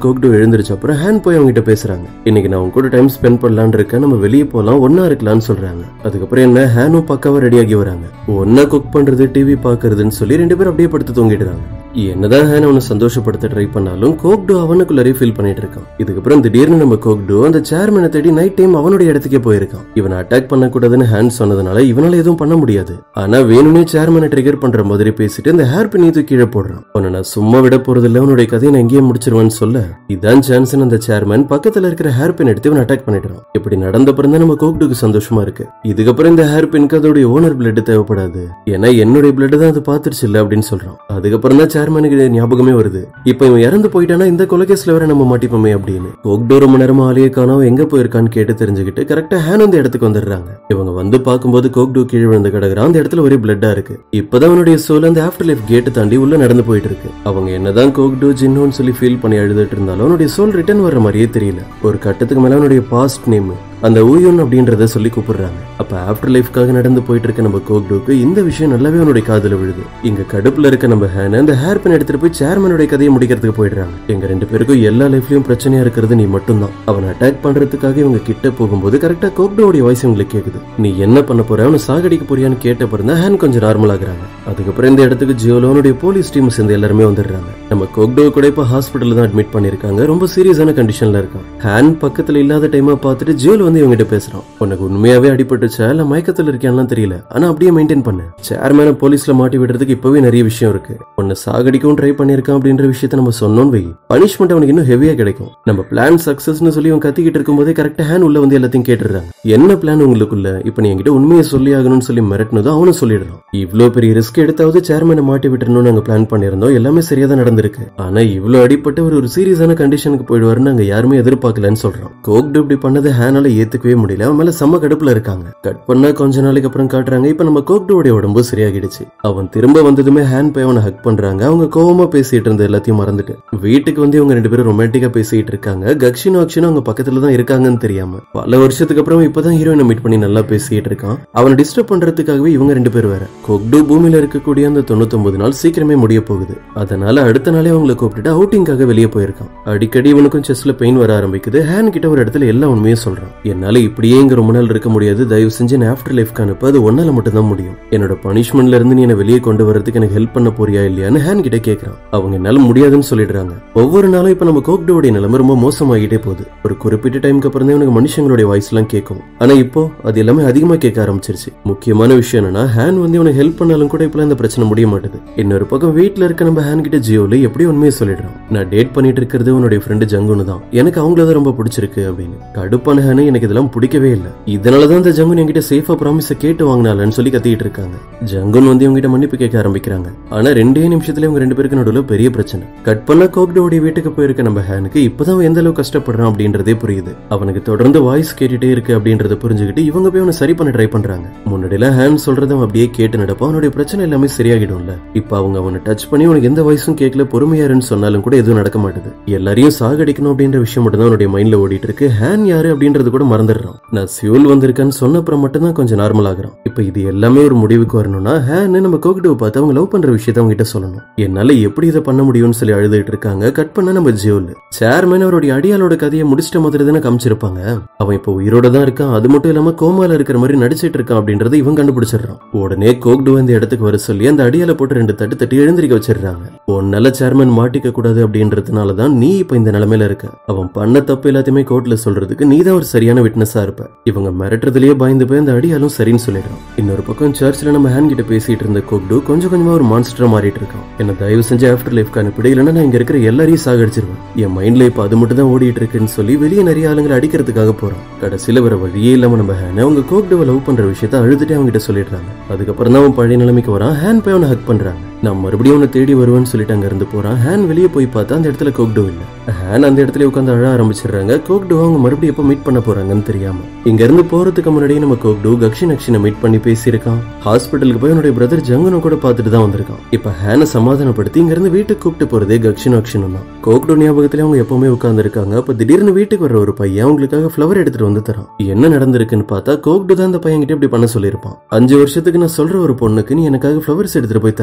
கோக்டு எழுந்திருச்ச அப்புறம் ஹேன் போய் அவங்க கிட்ட பேசுறாங்க இன்னைக்கு நான் உங்க கூட டைம் ஸ்பெண்ட் பண்ணலாம்னு இருக்கேன் நம்ம வெளியே போலாம் ஒன்னா இருக்கலாம்னு சொல்றாங்க அதுக்கப்புறம் என்ன ஹேனும் பக்காவா ரெடியாகி வராங்க ஒன்னா குக் பண்றது டிவி பாக்குறதுன்னு சொல்லி ரெண்டு பேரும் அப்படியே படுத்து தூங்கிடுறாங்க என்னதான் ஹேன் அவனை சந்தோஷப்படுத்த ட்ரை பண்ணாலும் கோக்டு அவனுக்குள்ளரே ஃபீல் பண்ணிட்டு இருக்கான் இதுக்கப்புறம் திடீர்னு நம்ம கோக்டு அந்த சேர்மனை தேடி நைட் டைம் அவனுடைய இடத்துக்கே போயிருக்கான் இவனை அட்டாக் பண்ணக்கூடாதுன்னு ஹேண்ட் சொன்னதுனால இவனால எதுவும் பண்ண முடியாது ஆனா வேணும்னே சேர்மனை ட்ரிகர் பண்ற மாதிரி பேசிட்டு இந்த ஹேர் பின் தூக்கி கீழே போடுறான் அவனை நான் சும்மா விட போறது இல்ல உன்னுடைய கதையை நான் எங்கேயே முடிச்சிருவேன்னு சொல்ல இதான் சான்ஸ் அந்த சேர்மன் பக்கத்துல இருக்கிற ஹேர் பின் எடுத்து இவன் அட்டாக் பண்ணிடுறான் இப்படி நடந்தப்புறம் தான் நம்ம கோக்டுக்கு சந்தோஷமா இருக்கு இதுக்கப்புறம் இந்த ஹேர் பின்க்கு அதோடைய ஓனர் பிளட் தேவைப்படாது ஏன்னா என்னுடைய பிளட் தான் அது பாத்துருச்சு இல்ல அப்படின்னு சொல்றான் அதுக்கப்புறம் தான் சேர்மனுக்கு இது ஞாபகமே வருது இப்ப இவன் இறந்து போயிட்டானா இந்த கொலகேஸ்ல வேற நம்ம மாட்டிப்போமே அப்படின்னு கோக்டோ ரொம்ப நேரமா ஆளையே காணோம் எங்க போயிருக்கான்னு கேட்டு தெரிஞ்சுக்கிட்டு கரெக்டா ஹேன் அந்த இடத்துக்கு வந்துடுறாங்க இவங்க வந்து பார்க்கும்போது கோக்டோ கீழே விழுந்து கிடக்குறான் அந்த இடத்துல ஒரே பிளட்டா இருக்கு இப்பதான் அவனுடைய சோல் அந்த ஆஃப்டர் லைஃப் கேட்டு தாண்டி உள்ள நடந்து போயிட்டு இருக்கு அவங்க என்னதான் கோக்டோ ஜின்னோன்னு சொல்லி ஃபீல் பண்ணி அழுதுட்டு இருந்தாலும் அவனுடைய சோல் ரிட்டர்ன் வர்ற மாதிரியே தெரியல ஒரு கட்டத்துக்கு மேல அவனுடைய பாஸ்ட் நேம் அந்த ஊயோன் அப்படின்றத சொல்லி கூப்பிடுறாங்க அப்ப ஆஃப்டர் லைஃப்காக நடந்து போயிட்டு இருக்க நம்ம கோக்டோக்கு இந்த விஷயம் நல்லாவே அவனுடைய காதுல விழுது இங்க கடுப்புல இருக்க நம்ம ஹேன் அந்த ஹேர் பின் எடுத்துட்டு போய் சேர்மனுடைய கதையை முடிக்கிறதுக்கு போயிடுறாங்க எங்க ரெண்டு பேருக்கும் எல்லா லைஃப்லயும் பிரச்சனையா இருக்கிறது நீ மட்டும்தான் அவன் அட்டாக் பண்றதுக்காக இவங்க கிட்ட போகும்போது கரெக்டா கோக்டோடைய வாய்ஸ் இவங்களுக்கு கேக்குது நீ என்ன பண்ண போற அவனை சாகடிக்க போறியான்னு கேட்ட பிறந்தா ஹேன் கொஞ்சம் நார்மல் ஆகுறாங்க அதுக்கப்புறம் இந்த இடத்துக்கு ஜியோலோனுடைய போலீஸ் டீம் சேர்ந்து எல்லாருமே வந்துடுறாங்க நம்ம கோக்டோ கூட இப்ப ஹாஸ்பிட்டல் தான் அட்மிட் பண்ணிருக்காங்க ரொம்ப சீரியஸான கண்டிஷன்ல இருக்கான் ஹேன் பக்கத்துல இல்லாத டைமா பார்த்துட்டு ஜியோல் வந்து இவங்க கிட்ட பேசுறான் உனக்கு உண்மையாவே அடிபட்டுச்சா இல்ல மயக்கத்துல இருக்கியான்லாம் தெரியல ஆனா அப்படியே மெயின்டைன் பண்ணு சேர்மேன போலீஸ்ல மாட்டி விடுறதுக்கு இப்பவே நிறைய விஷயம் இருக்கு உன்னை சாகடிக்கவும் ட்ரை பண்ணிருக்கான் அப்படின்ற விஷயத்த நம்ம சொன்னோம் வை பனிஷ்மெண்ட் அவனுக்கு இன்னும் ஹெவியா கிடைக்கும் நம்ம பிளான் சக்சஸ்னு சொல்லி அவன் கத்திக்கிட்டு இருக்கும்போதே கரெக்டா ஹேன் உள்ள வந்து எல்லாத்தையும் கேட்டுறாங்க என்ன பிளான் உங்களுக்குள்ள இப்ப நீ என்கிட்ட உண்மையை சொல்லி ஆகணும்னு சொல்லி மிரட்டினதும் அவனும் சொல்லிடுறான் இவ்ளோ பெரிய ரிஸ்க் எடுத்தாவது சேர்மேனை மாட்டி விட்டுறணும்னு நாங்க பிளான் பண்ணியிருந்தோம் எல்லாமே சரியா தான் நடந்திருக்கு ஆனா இவ்ளோ அடிப்பட்டு ஒரு ஒரு சீரியஸான கண்டிஷனுக்கு போயிடுவாருன்னு நாங்க யாருமே எதிர்பார்க்கலன்னு சொல்றோம் கோக்டு இப்படி பண்ணதை ஹேனால ஏத்துக்கவே முடியல அவன் மேல செம்ம கடுப்புல இருக்காங்க கட் பண்ணா கொஞ்ச நாளைக்கு அப்புறம் காட்டுறாங்க இப்ப நம்ம கோக்டுவோட உடம்பு சரியாகிடுச்சு அவன் திரும்ப வந்ததுமே ஹேண்ட் போய் அவனை ஹக் பண்றாங்க அவங்க கோவமா பேசிட்டு இருந்த எல்லாத்தையும் மறந்துட்டு வீட்டுக்கு வந்து இவங்க ரெண்டு பேரும் ரொமான்டிக்கா பேசிட்டு இருக்காங்க கக்ஷினும் அக்ஷனும் அவங்க பக்கத்துல தான் இருக்காங்கன்னு தெரியாம பல வருஷத்துக்கு அப்புறம் இப்பதான் ஹீரோயினை மீட் பண்ணி நல்லா பேசிட்டு இருக்கான் அவனை டிஸ்டர்ப் பண்றதுக்காகவே இவங்க ரெண்டு பேர் வேற கொக்டு பூமியில இருக்கக்கூடிய அந்த தொண்ணூத்தொன்பது நாள் சீக்கிரமே முடிய போகுது அதனால அடுத்த நாளே அவங்களை கூப்பிட்டுட்டு அவுட்டிங்காக வெளியே போயிருக்கான் அடிக்கடி இவனுக்கும் செஸ்ல பெயின் வர ஆரம்பிக்குது ஹேன் கிட்ட ஒரு இடத்துல எல்லா உண்மையும் சொல்றான் என்னால இப்படியே இங்க ரொம்ப நாள் இருக்க முடியாது தயவு செஞ்சு நான் ஆஃப்டர் லைஃப்க்கு அனுப்ப அது ஒன்னால மட்டும் தான் முடியும் என்னோட பனிஷ்மெண்ட்ல இருந்து நீ என்ன வெளியே கொண்டு வரதுக்கு எனக்கு ஹெல்ப் பண்ண போறியா இல்லையான்னு ஹேன் கிட்ட கேக்குறான் அவங்க என்னால முடியாதுன்னு சொல்லிடுறாங்க ஒவ்வொரு நாளும் இப்ப நம்ம கோக்டோடைய நிலைமை ரொம்ப மோசமாகிட்டே போகுது ஒரு குறிப்பிட்ட டைம்க்கு அப்புறம் தான் இவனுக்கு மனுஷங்களுடைய வாய்ஸ் எல்லாம் கேட்கும் ஆனா இப்போ அது எல்லாமே அதிகமா கேட்க ஆரம்பிச்சிருச்சு முக்கியமான விஷயம் என்னன்னா ஹேன் வந்து இவனுக்கு ஹெல்ப் பண்ணாலும் கூட இப்ப இந்த பிரச்சனை முடிய மாட்டுது இன்னொரு பக்கம் வீட்ல இருக்க நம்ம ஹேன் கிட்ட ஜியோல எப்படி உண்மையை சொல்லிடுறான் நான் டேட் பண்ணிட்டு இருக்கிறது உன்னுடைய ஃப்ரெண்டு ஜங்குனு தான் எனக்கு அவங்கள தான் ரொம்ப பிடிச்சிருக்கு அப்படின்னு கடுப்பான ஹேனு எனக்கு இதெல்லாம் பிடிக்கவே இல்லை இதனாலதான் இந்த ஜங்குன் என்கிட்ட சேஃபா ப்ராமிஸ கேட்டு வாங்கினாலன்னு சொல்லி கத்திட்டு இருக்காங்க ஜங்குன் வந்து இவங்க கிட்ட மன்னிப்பு கேட்க ஆரம்பிக்கிறாங்க ஆனா ரெண்டே நிமிஷத்துல இவங்க ரெண்டு பேருக்கு நடுவுல பெரிய பிரச்சனை கட் பண்ண கோக்டோடைய வீட்டுக்கு போயிருக்க நம்ம ஹேனுக்கு இப்பதான் அவன் எந்த அளவுக்கு கஷ்டப்படுறான் அப்படின்றதே புரியுது அவனுக்கு தொடர்ந்து வாய்ஸ் கேட்டுட்டே இருக்கு அப்படின்றத புரிஞ்சுக்கிட்டு இவங்க போய் அவனை சரி பண்ண ட்ரை பண்றாங்க முன்னாடியில ஹேன் சொல்றத அவன் அப்படியே கேட்டு நடப்பான் அவனுடைய பிரச்சனை எல்லாமே சரியாகிடும்ல இப்ப அவங்க அவனை டச் பண்ணி உனக்கு எந்த வாய்ஸும் கேட்கல பொறுமையாருன்னு சொன்னாலும் கூட எதுவும் நடக்க மாட்டுது எல்லாரையும் சாகடிக்கணும் அப்படின்ற விஷயம் மட்டும் தான் அவனுடைய மைண்ட்ல ஓடிட்டு இருக்கு ஹேன் யாரு அப்படின்றது கூட மறந்துடுறான் நான் சியூல் வந்திருக்கேன்னு சொன்ன அப்புறம் மட்டும் தான் கொஞ்சம் நார்மல் ஆகுறான் இப்ப இது எல்லாமே ஒரு முடிவுக்கு வரணும்னா ஹேன் நம்ம கோகிட்டுவை பார்த்து அவங்க லவ் பண்ற விஷயத்த அவங்க கிட்ட சொல்லணும் என்னால எப்படி இதை பண்ண முடியும்னு சொல்லி அழுதுட்டு இருக்காங்க கட் பண்ண நம்ம ஜியோல் சேர்மேன் அவருடைய அடியாளோட கதையை முடிச்சிட்ட மாதிரி தானே காமிச்சிருப்பாங்க அவன் இப்போ உயிரோட தான் இருக்கான் அது மட்டும் இல்லாம கோமால இருக்கிற மாதிரி நடிச்சிட்டு இருக்கான் அப்படின்றத இவன் கண்டுபிடிச்சிடுறான் உடனே கோக்டு இந்த இடத்துக்கு வர சொல்லி அந்த அடியால போட்டு ரெண்டு தட்டு தட்டி எழுந்திருக்க வச்சிடுறாங்க உன்னால சேர்மன் மாட்டிக்க கூடாது அப்படின்றதுனால தான் நீ இப்ப இந்த நிலைமையில இருக்க அவன் பண்ண தப்பு எல்லாத்தையுமே கோர்ட்ல சொல்றதுக்கு நீ தான் ஒரு சரியான விட்னஸா இருப்ப இவங்க மிரட்டுறதுலயே பயந்து போய் அந்த அடியாலும் சரின்னு சொல்லிடுறான் இன்னொரு பக்கம் சர்ச்சில் நம்ம ஹேன் கிட்ட பேசிட்டு இருந்த கோக்டு கொஞ்சம் கொஞ்சமா ஒரு மான்ஸ்டரா மாறிட்டு இருக்கான் என்ன தயவு செஞ்சு ஆஃப்டர் லைஃப்க்கு அனுப்பிடு இல்லைன்னா நான் இங்க இருக்கிற எல்லாரையும் சாகடிச்சிருவேன் என் மைண்ட்ல இப்ப அது மட்டும் தான் ஓடிட்டு இருக்குன்னு சொல்லி வெளியே நிறைய ஆளுங்களை அடிக்கிறதுக்காக போறான் கடைசியில வர வழியே இல்லாம நம்ம ஹேன் அவங்க கோக்டுவை லவ் பண்ற விஷயத்த அழுதுட்டே அவங்க கிட்ட சொல்லிடுறாங்க அதுக்கப்புறம் தான் அவன் பழைய நிலைமைக்கு வரான் ஹேன் போய் அவனை ஹக் பண்றாங்க நான் மறுபடியும் அவனை தேடி வருவேன்னு சொல்லிட்டு அங்க இருந்து போறான் ஹேன் வெளியே போய் பார்த்தா அந்த இடத்துல கோக்டு இல்ல ஹேன் அந்த இடத்துல உட்காந்து அழ ஆரம்பிச்சிடுறாங்க கோக்டு அவங்க மறுபடியும் எப்ப மீட் பண்ண போறாங்கன்னு தெரியாம இங்க இருந்து போறதுக்கு முன்னாடி நம்ம கோக்டு கக்ஷி நக்ஷினை மீட் பண்ணி பேசியிருக்கான் ஹாஸ்பிட்டலுக்கு போய் அவனுடைய பிரதர் ஜங்குனை கூட பார்த்துட்டு தான் வந்திருக்கான் இப்ப ஹேனை சமாதானப்படுத்தி இங்க இருந்து வீட்டுக்கு கூப்பிட்டு போறதே கக்ஷின் அக்ஷனும் தான் கோக்டு ஞாபகத்துல அவங்க எப்பவுமே உட்கார்ந்து இருக்காங்க அப்ப திடீர்னு வீட்டுக்கு வர ஒரு பையன் அவங்களுக்காக ஃபிளவர் எடுத்துட்டு வந்து தரான் என்ன நடந்திருக்குன்னு பார்த்தா கோக்டு தான் அந்த பையன் கிட்ட இப்படி பண்ண சொல்லியிருப்பான் அஞ்சு வருஷத்துக்கு நான் சொல்ற ஒரு பொண்ணுக்கு நீ எனக்காக ஃபிளவர்ஸ் எடுத்துட்டு போய் தரணும்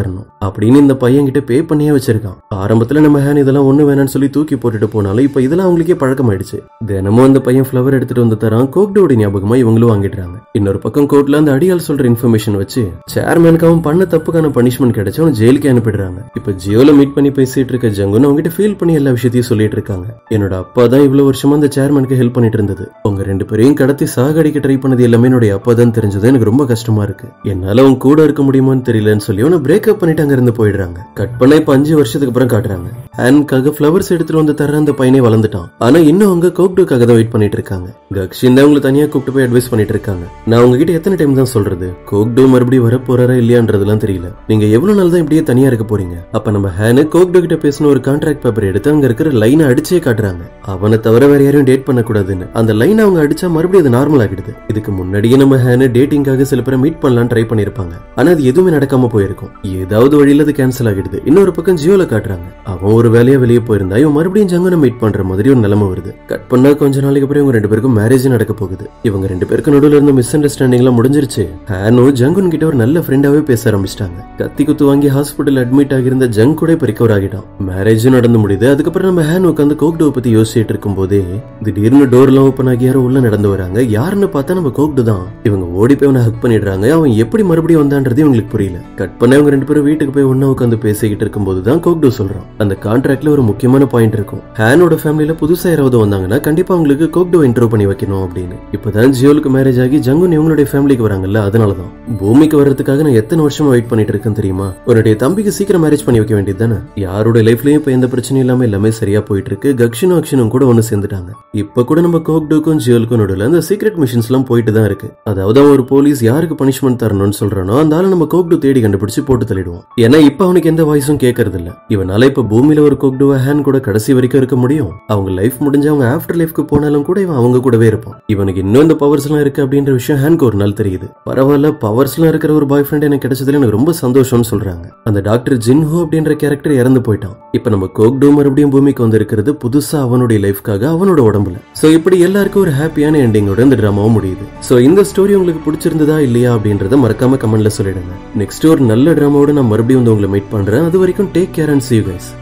அப்படின்னு இந்த பையன் கிட்ட பே பண்ணியே வச்சிருக்கான் ஆரம்பத்துல நம்ம ஹேன் இதெல்லாம் ஒண்ணு வேணாம்னு சொல்லி தூக்கி போட்டுட்டு போனாலும் இப்ப இதெல்லாம் அவங்களுக்கே பழக்கமாயிடுச்சு தினமும் அந்த பையன் ஃபிளவர் எடுத்துட்டு வந்து தரான் கோக்டோட ஞாபகமா இவங்களும் வாங்கிடுறாங்க இன்னொரு பக்கம் கோர்ட்ல அந்த அடியால் சொல்ற இன்ஃபர்மேஷன் வச்சு சேர்மேனுக்கு அவன் பண்ண தப்புக்கான பனிஷ்மெண்ட் கிடைச்சு அவன் ஜெயிலுக்கு அனுப்பிடுறாங்க இப்ப ஜியோல மீட் பண்ணி பேசிட்டு இருக்க ஜங்குன்னு அவங்ககிட்ட ஃபீல் பண்ணி எல்லா விஷயத்தையும் சொல்லிட்டு இருக்காங்க என்னோட அப்பா தான் இவ்வளவு வருஷமா அந்த சேர்மனுக்கு ஹெல்ப் பண்ணிட்டு இருந்தது உங்க ரெண்டு பேரையும் கடத்தி சாகடிக்க ட்ரை பண்ணது எல்லாமே என்னுடைய அப்பா தான் தெரிஞ்சது எனக்கு ரொம்ப கஷ்டமா இருக்கு என்னால அவன் கூட இருக்க முடியுமான்னு தெரியலன்னு சொல்லி அவனை பிரேக்கப் பண்ணிட்டு அங்க இருந்து போயிடுறாங்க கட் பண்ண இப்ப அஞ்சு வருஷத்துக்கு அப்புறம் காட்டுறாங்க ஹேனுக்காக ஃபிளவர்ஸ் எடுத்துட்டு வந்து தர அந்த பையனே வளர்ந்துட்டான் ஆனா இன்னும் அவங்க கோக்டுக்காக தான் வெயிட் பண்ணிட்டு இருக்காங்க கக்ஷின் தான் அவங்களை தனியா கூப்பிட்டு போய் அட்வைஸ் பண்ணிட்டு இருக்காங்க நான் உங்ககிட்ட எத்தனை டைம் தான் சொல்றது கோக்டு மறுபடியும் வர போறாரா இல்லையான்றதுலாம் தெரியல நீங்க எவ்வளவு நாள் தான் இப்படியே தனியா இருக்க போறீங்க அப்ப நம்ம ஹேனு கோக்டு கிட்ட பேசின ஒரு கான்ட்ராக்ட் பேப்பர் எடுத்து அங்க இருக்கிற லைனை அடிச்சே காட்டுறாங்க அவனை தவிர வேற யாரையும் டேட் பண்ண கூடாதுன்னு அந்த லைன் அவங்க அடிச்சா மறுபடியும் அது நார்மல் ஆகிடுது இதுக்கு முன்னாடியே நம்ம ஹேனு டேட்டிங்காக சில பேரை மீட் பண்ணலாம் ட்ரை பண்ணிருப்பாங்க ஆனா அது எதுவுமே நடக்காம போயிருக்கும் ஏதாவது வழியில அது கேன்சல் ஆகிடுது இன்னொரு பக்கம் ஜியோல காட்டுறாங்க அவன் ஒரு வேலையா வெளியே போயிருந்தா இவன் மறுபடியும் ஜங்கனை மீட் பண்ற மாதிரி ஒரு நிலைமை வருது கட் பண்ணா கொஞ்ச நாளைக்கு அப்புறம் இவங்க ரெண்டு பேருக்கும் மேரேஜ் நடக்க போகுது இவங்க ரெண்டு பேருக்கு நடுவுல இருந்த மிஸ் அண்டர்ஸ்டாண்டிங் எல்லாம் முடிஞ்சிருச்சு ஹேனோ ஜங்குன் கிட்ட ஒரு நல்ல ஃப்ரெண்டாவே பேச ஆரம்பிச்சிட்டாங்க கத்தி குத்து வாங்கி ஹாஸ்பிட்டல் அட்மிட் ஆகியிருந்த ஜங் கூட இப்ப ரிகவர் ஆகிட்டான் மேரேஜும் நடந்து முடியுது அதுக்கப்புறம் நம்ம ஹேன் உட்காந்து கோக்டோ பத்தி யோசிச்சுட்டு இருக்கும் போதே திடீர்னு டோர் எல்லாம் ஓப்பன் ஆகி யாரோ உள்ள நடந்து வராங்க யாருன்னு பார்த்தா நம்ம கோக்டு தான் இவங்க ஓடி போய் அவனை ஹக் பண்ணிடுறாங்க அவன் எப்படி மறுபடியும் வந்தான்றது இவங்களுக்கு புரியல கட் பண்ண இவங்க ரெண்டு பேரும் வீட்டுக்கு போய் ஒண்ணா உட்காந்து பேசிக்கிட்டு இருக்கும்போது தான் கோக்டு சொல்றான் அந்த கான்ட்ராக்ட்ல ஒரு முக்கியமான பாயிண்ட் இருக்கும் ஹேனோட ஃபேமிலியில புதுசா யாராவது வந்தாங்கன்னா கண்டிப்பா அவங்களுக்கு கோக்டோ இன்ட்ரோ பண்ணி வைக்கணும் அப்படின்னு இப்பதான் ஜியோலுக்கு மேரேஜ் ஆகி ஜங்குன் இவங்களுடைய ஃபேமிலிக்கு வராங்கல்ல அதனாலதான் பூமிக்கு வர்றதுக்காக நான் எத்தனை வருஷமா வெயிட் பண்ணிட்டு இருக்கேன் தெரியுமா உன்னுடைய தம்பிக்கு சீக்கிரம் மேரேஜ் பண்ணி வைக்க வேண்டியது தானே யாரோட லைஃப்லயும் இப்ப எந்த பிரச்சனையும் இல்லாம எல்லாமே சரியா போயிட்டு இருக்கு கக்ஷனும் அக்ஷனும் கூட ஒண்ணு சேர்ந்துட்டாங்க இப்ப கூட நம்ம கோக்டுக்கும் ஜியோலுக்கும் நடுவில் அந்த சீக்ரெட் மிஷின்ஸ் எல்லாம் போயிட்டு தான் இருக்கு அதாவது அவன் ஒரு போலீஸ் யாருக்கு பனிஷ்மெண்ட் தரணும்னு சொல்றானோ அந்த ஆளை நம்ம கோக்டு தேடி கண்டுபிடிச்சு போட்டு தள்ளிடுவோம் ஏன்னா இப்ப அவனுக்கு எந்த வாய்ஸும் கேட்கறது இல்ல இவனால இப்ப பூமியில ஒரு கோக்டுவ ஹேன் கூட கடைசி வரைக்கும் இருக்க முடியும் அவங்க லைஃப் முடிஞ்சு அவங்க ஆஃப்டர் லைஃப்க்கு போனாலும் கூட இவன் அவங்க கூடவே இருப்பான் இவனுக்கு இன்னும் இந்த பவர்ஸ் எல்லாம் இருக்கு அப்படின்ற விஷயம் ஹேன்க்கு ஒரு நாள் தெரியுது பரவாயில்ல பவர்ஸ் எல்லாம் இருக்கிற ஒரு பாய் ஃப்ரெண்ட் எனக்கு கிடைச்சதுல எனக்கு ரொம்ப சந்தோஷம்னு சொல்றாங்க அந்த டாக்டர் ஜின்ஹோ அப்படின்ற கேரக்டர் இறந்து போயிட்டான் இப்ப நம்ம கோக்டோ மறுபடியும் பூமிக்கு வந்து இருக்கிறது புதுசா அவனுடைய லைஃப்காக அவனோட உடம்புல சோ இப்படி எல்லாருக்கும் ஒரு ஹாப்பியான எண்டிங்கோட இந்த டிராமாவும் முடியுது சோ இந்த ஸ்டோரி உங்களுக்கு பிடிச்சிருந்ததா இல்லையா அப்படின்றத மறக்காம கமெண்ட்ல சொல்லிடுங்க நெக்ஸ்ட் ஒரு நல்ல டிராமாவோட நான் மறுபடியும் வந்து உங்களை மீட் பண்றேன் அது வரைக்கும் take care and see you guys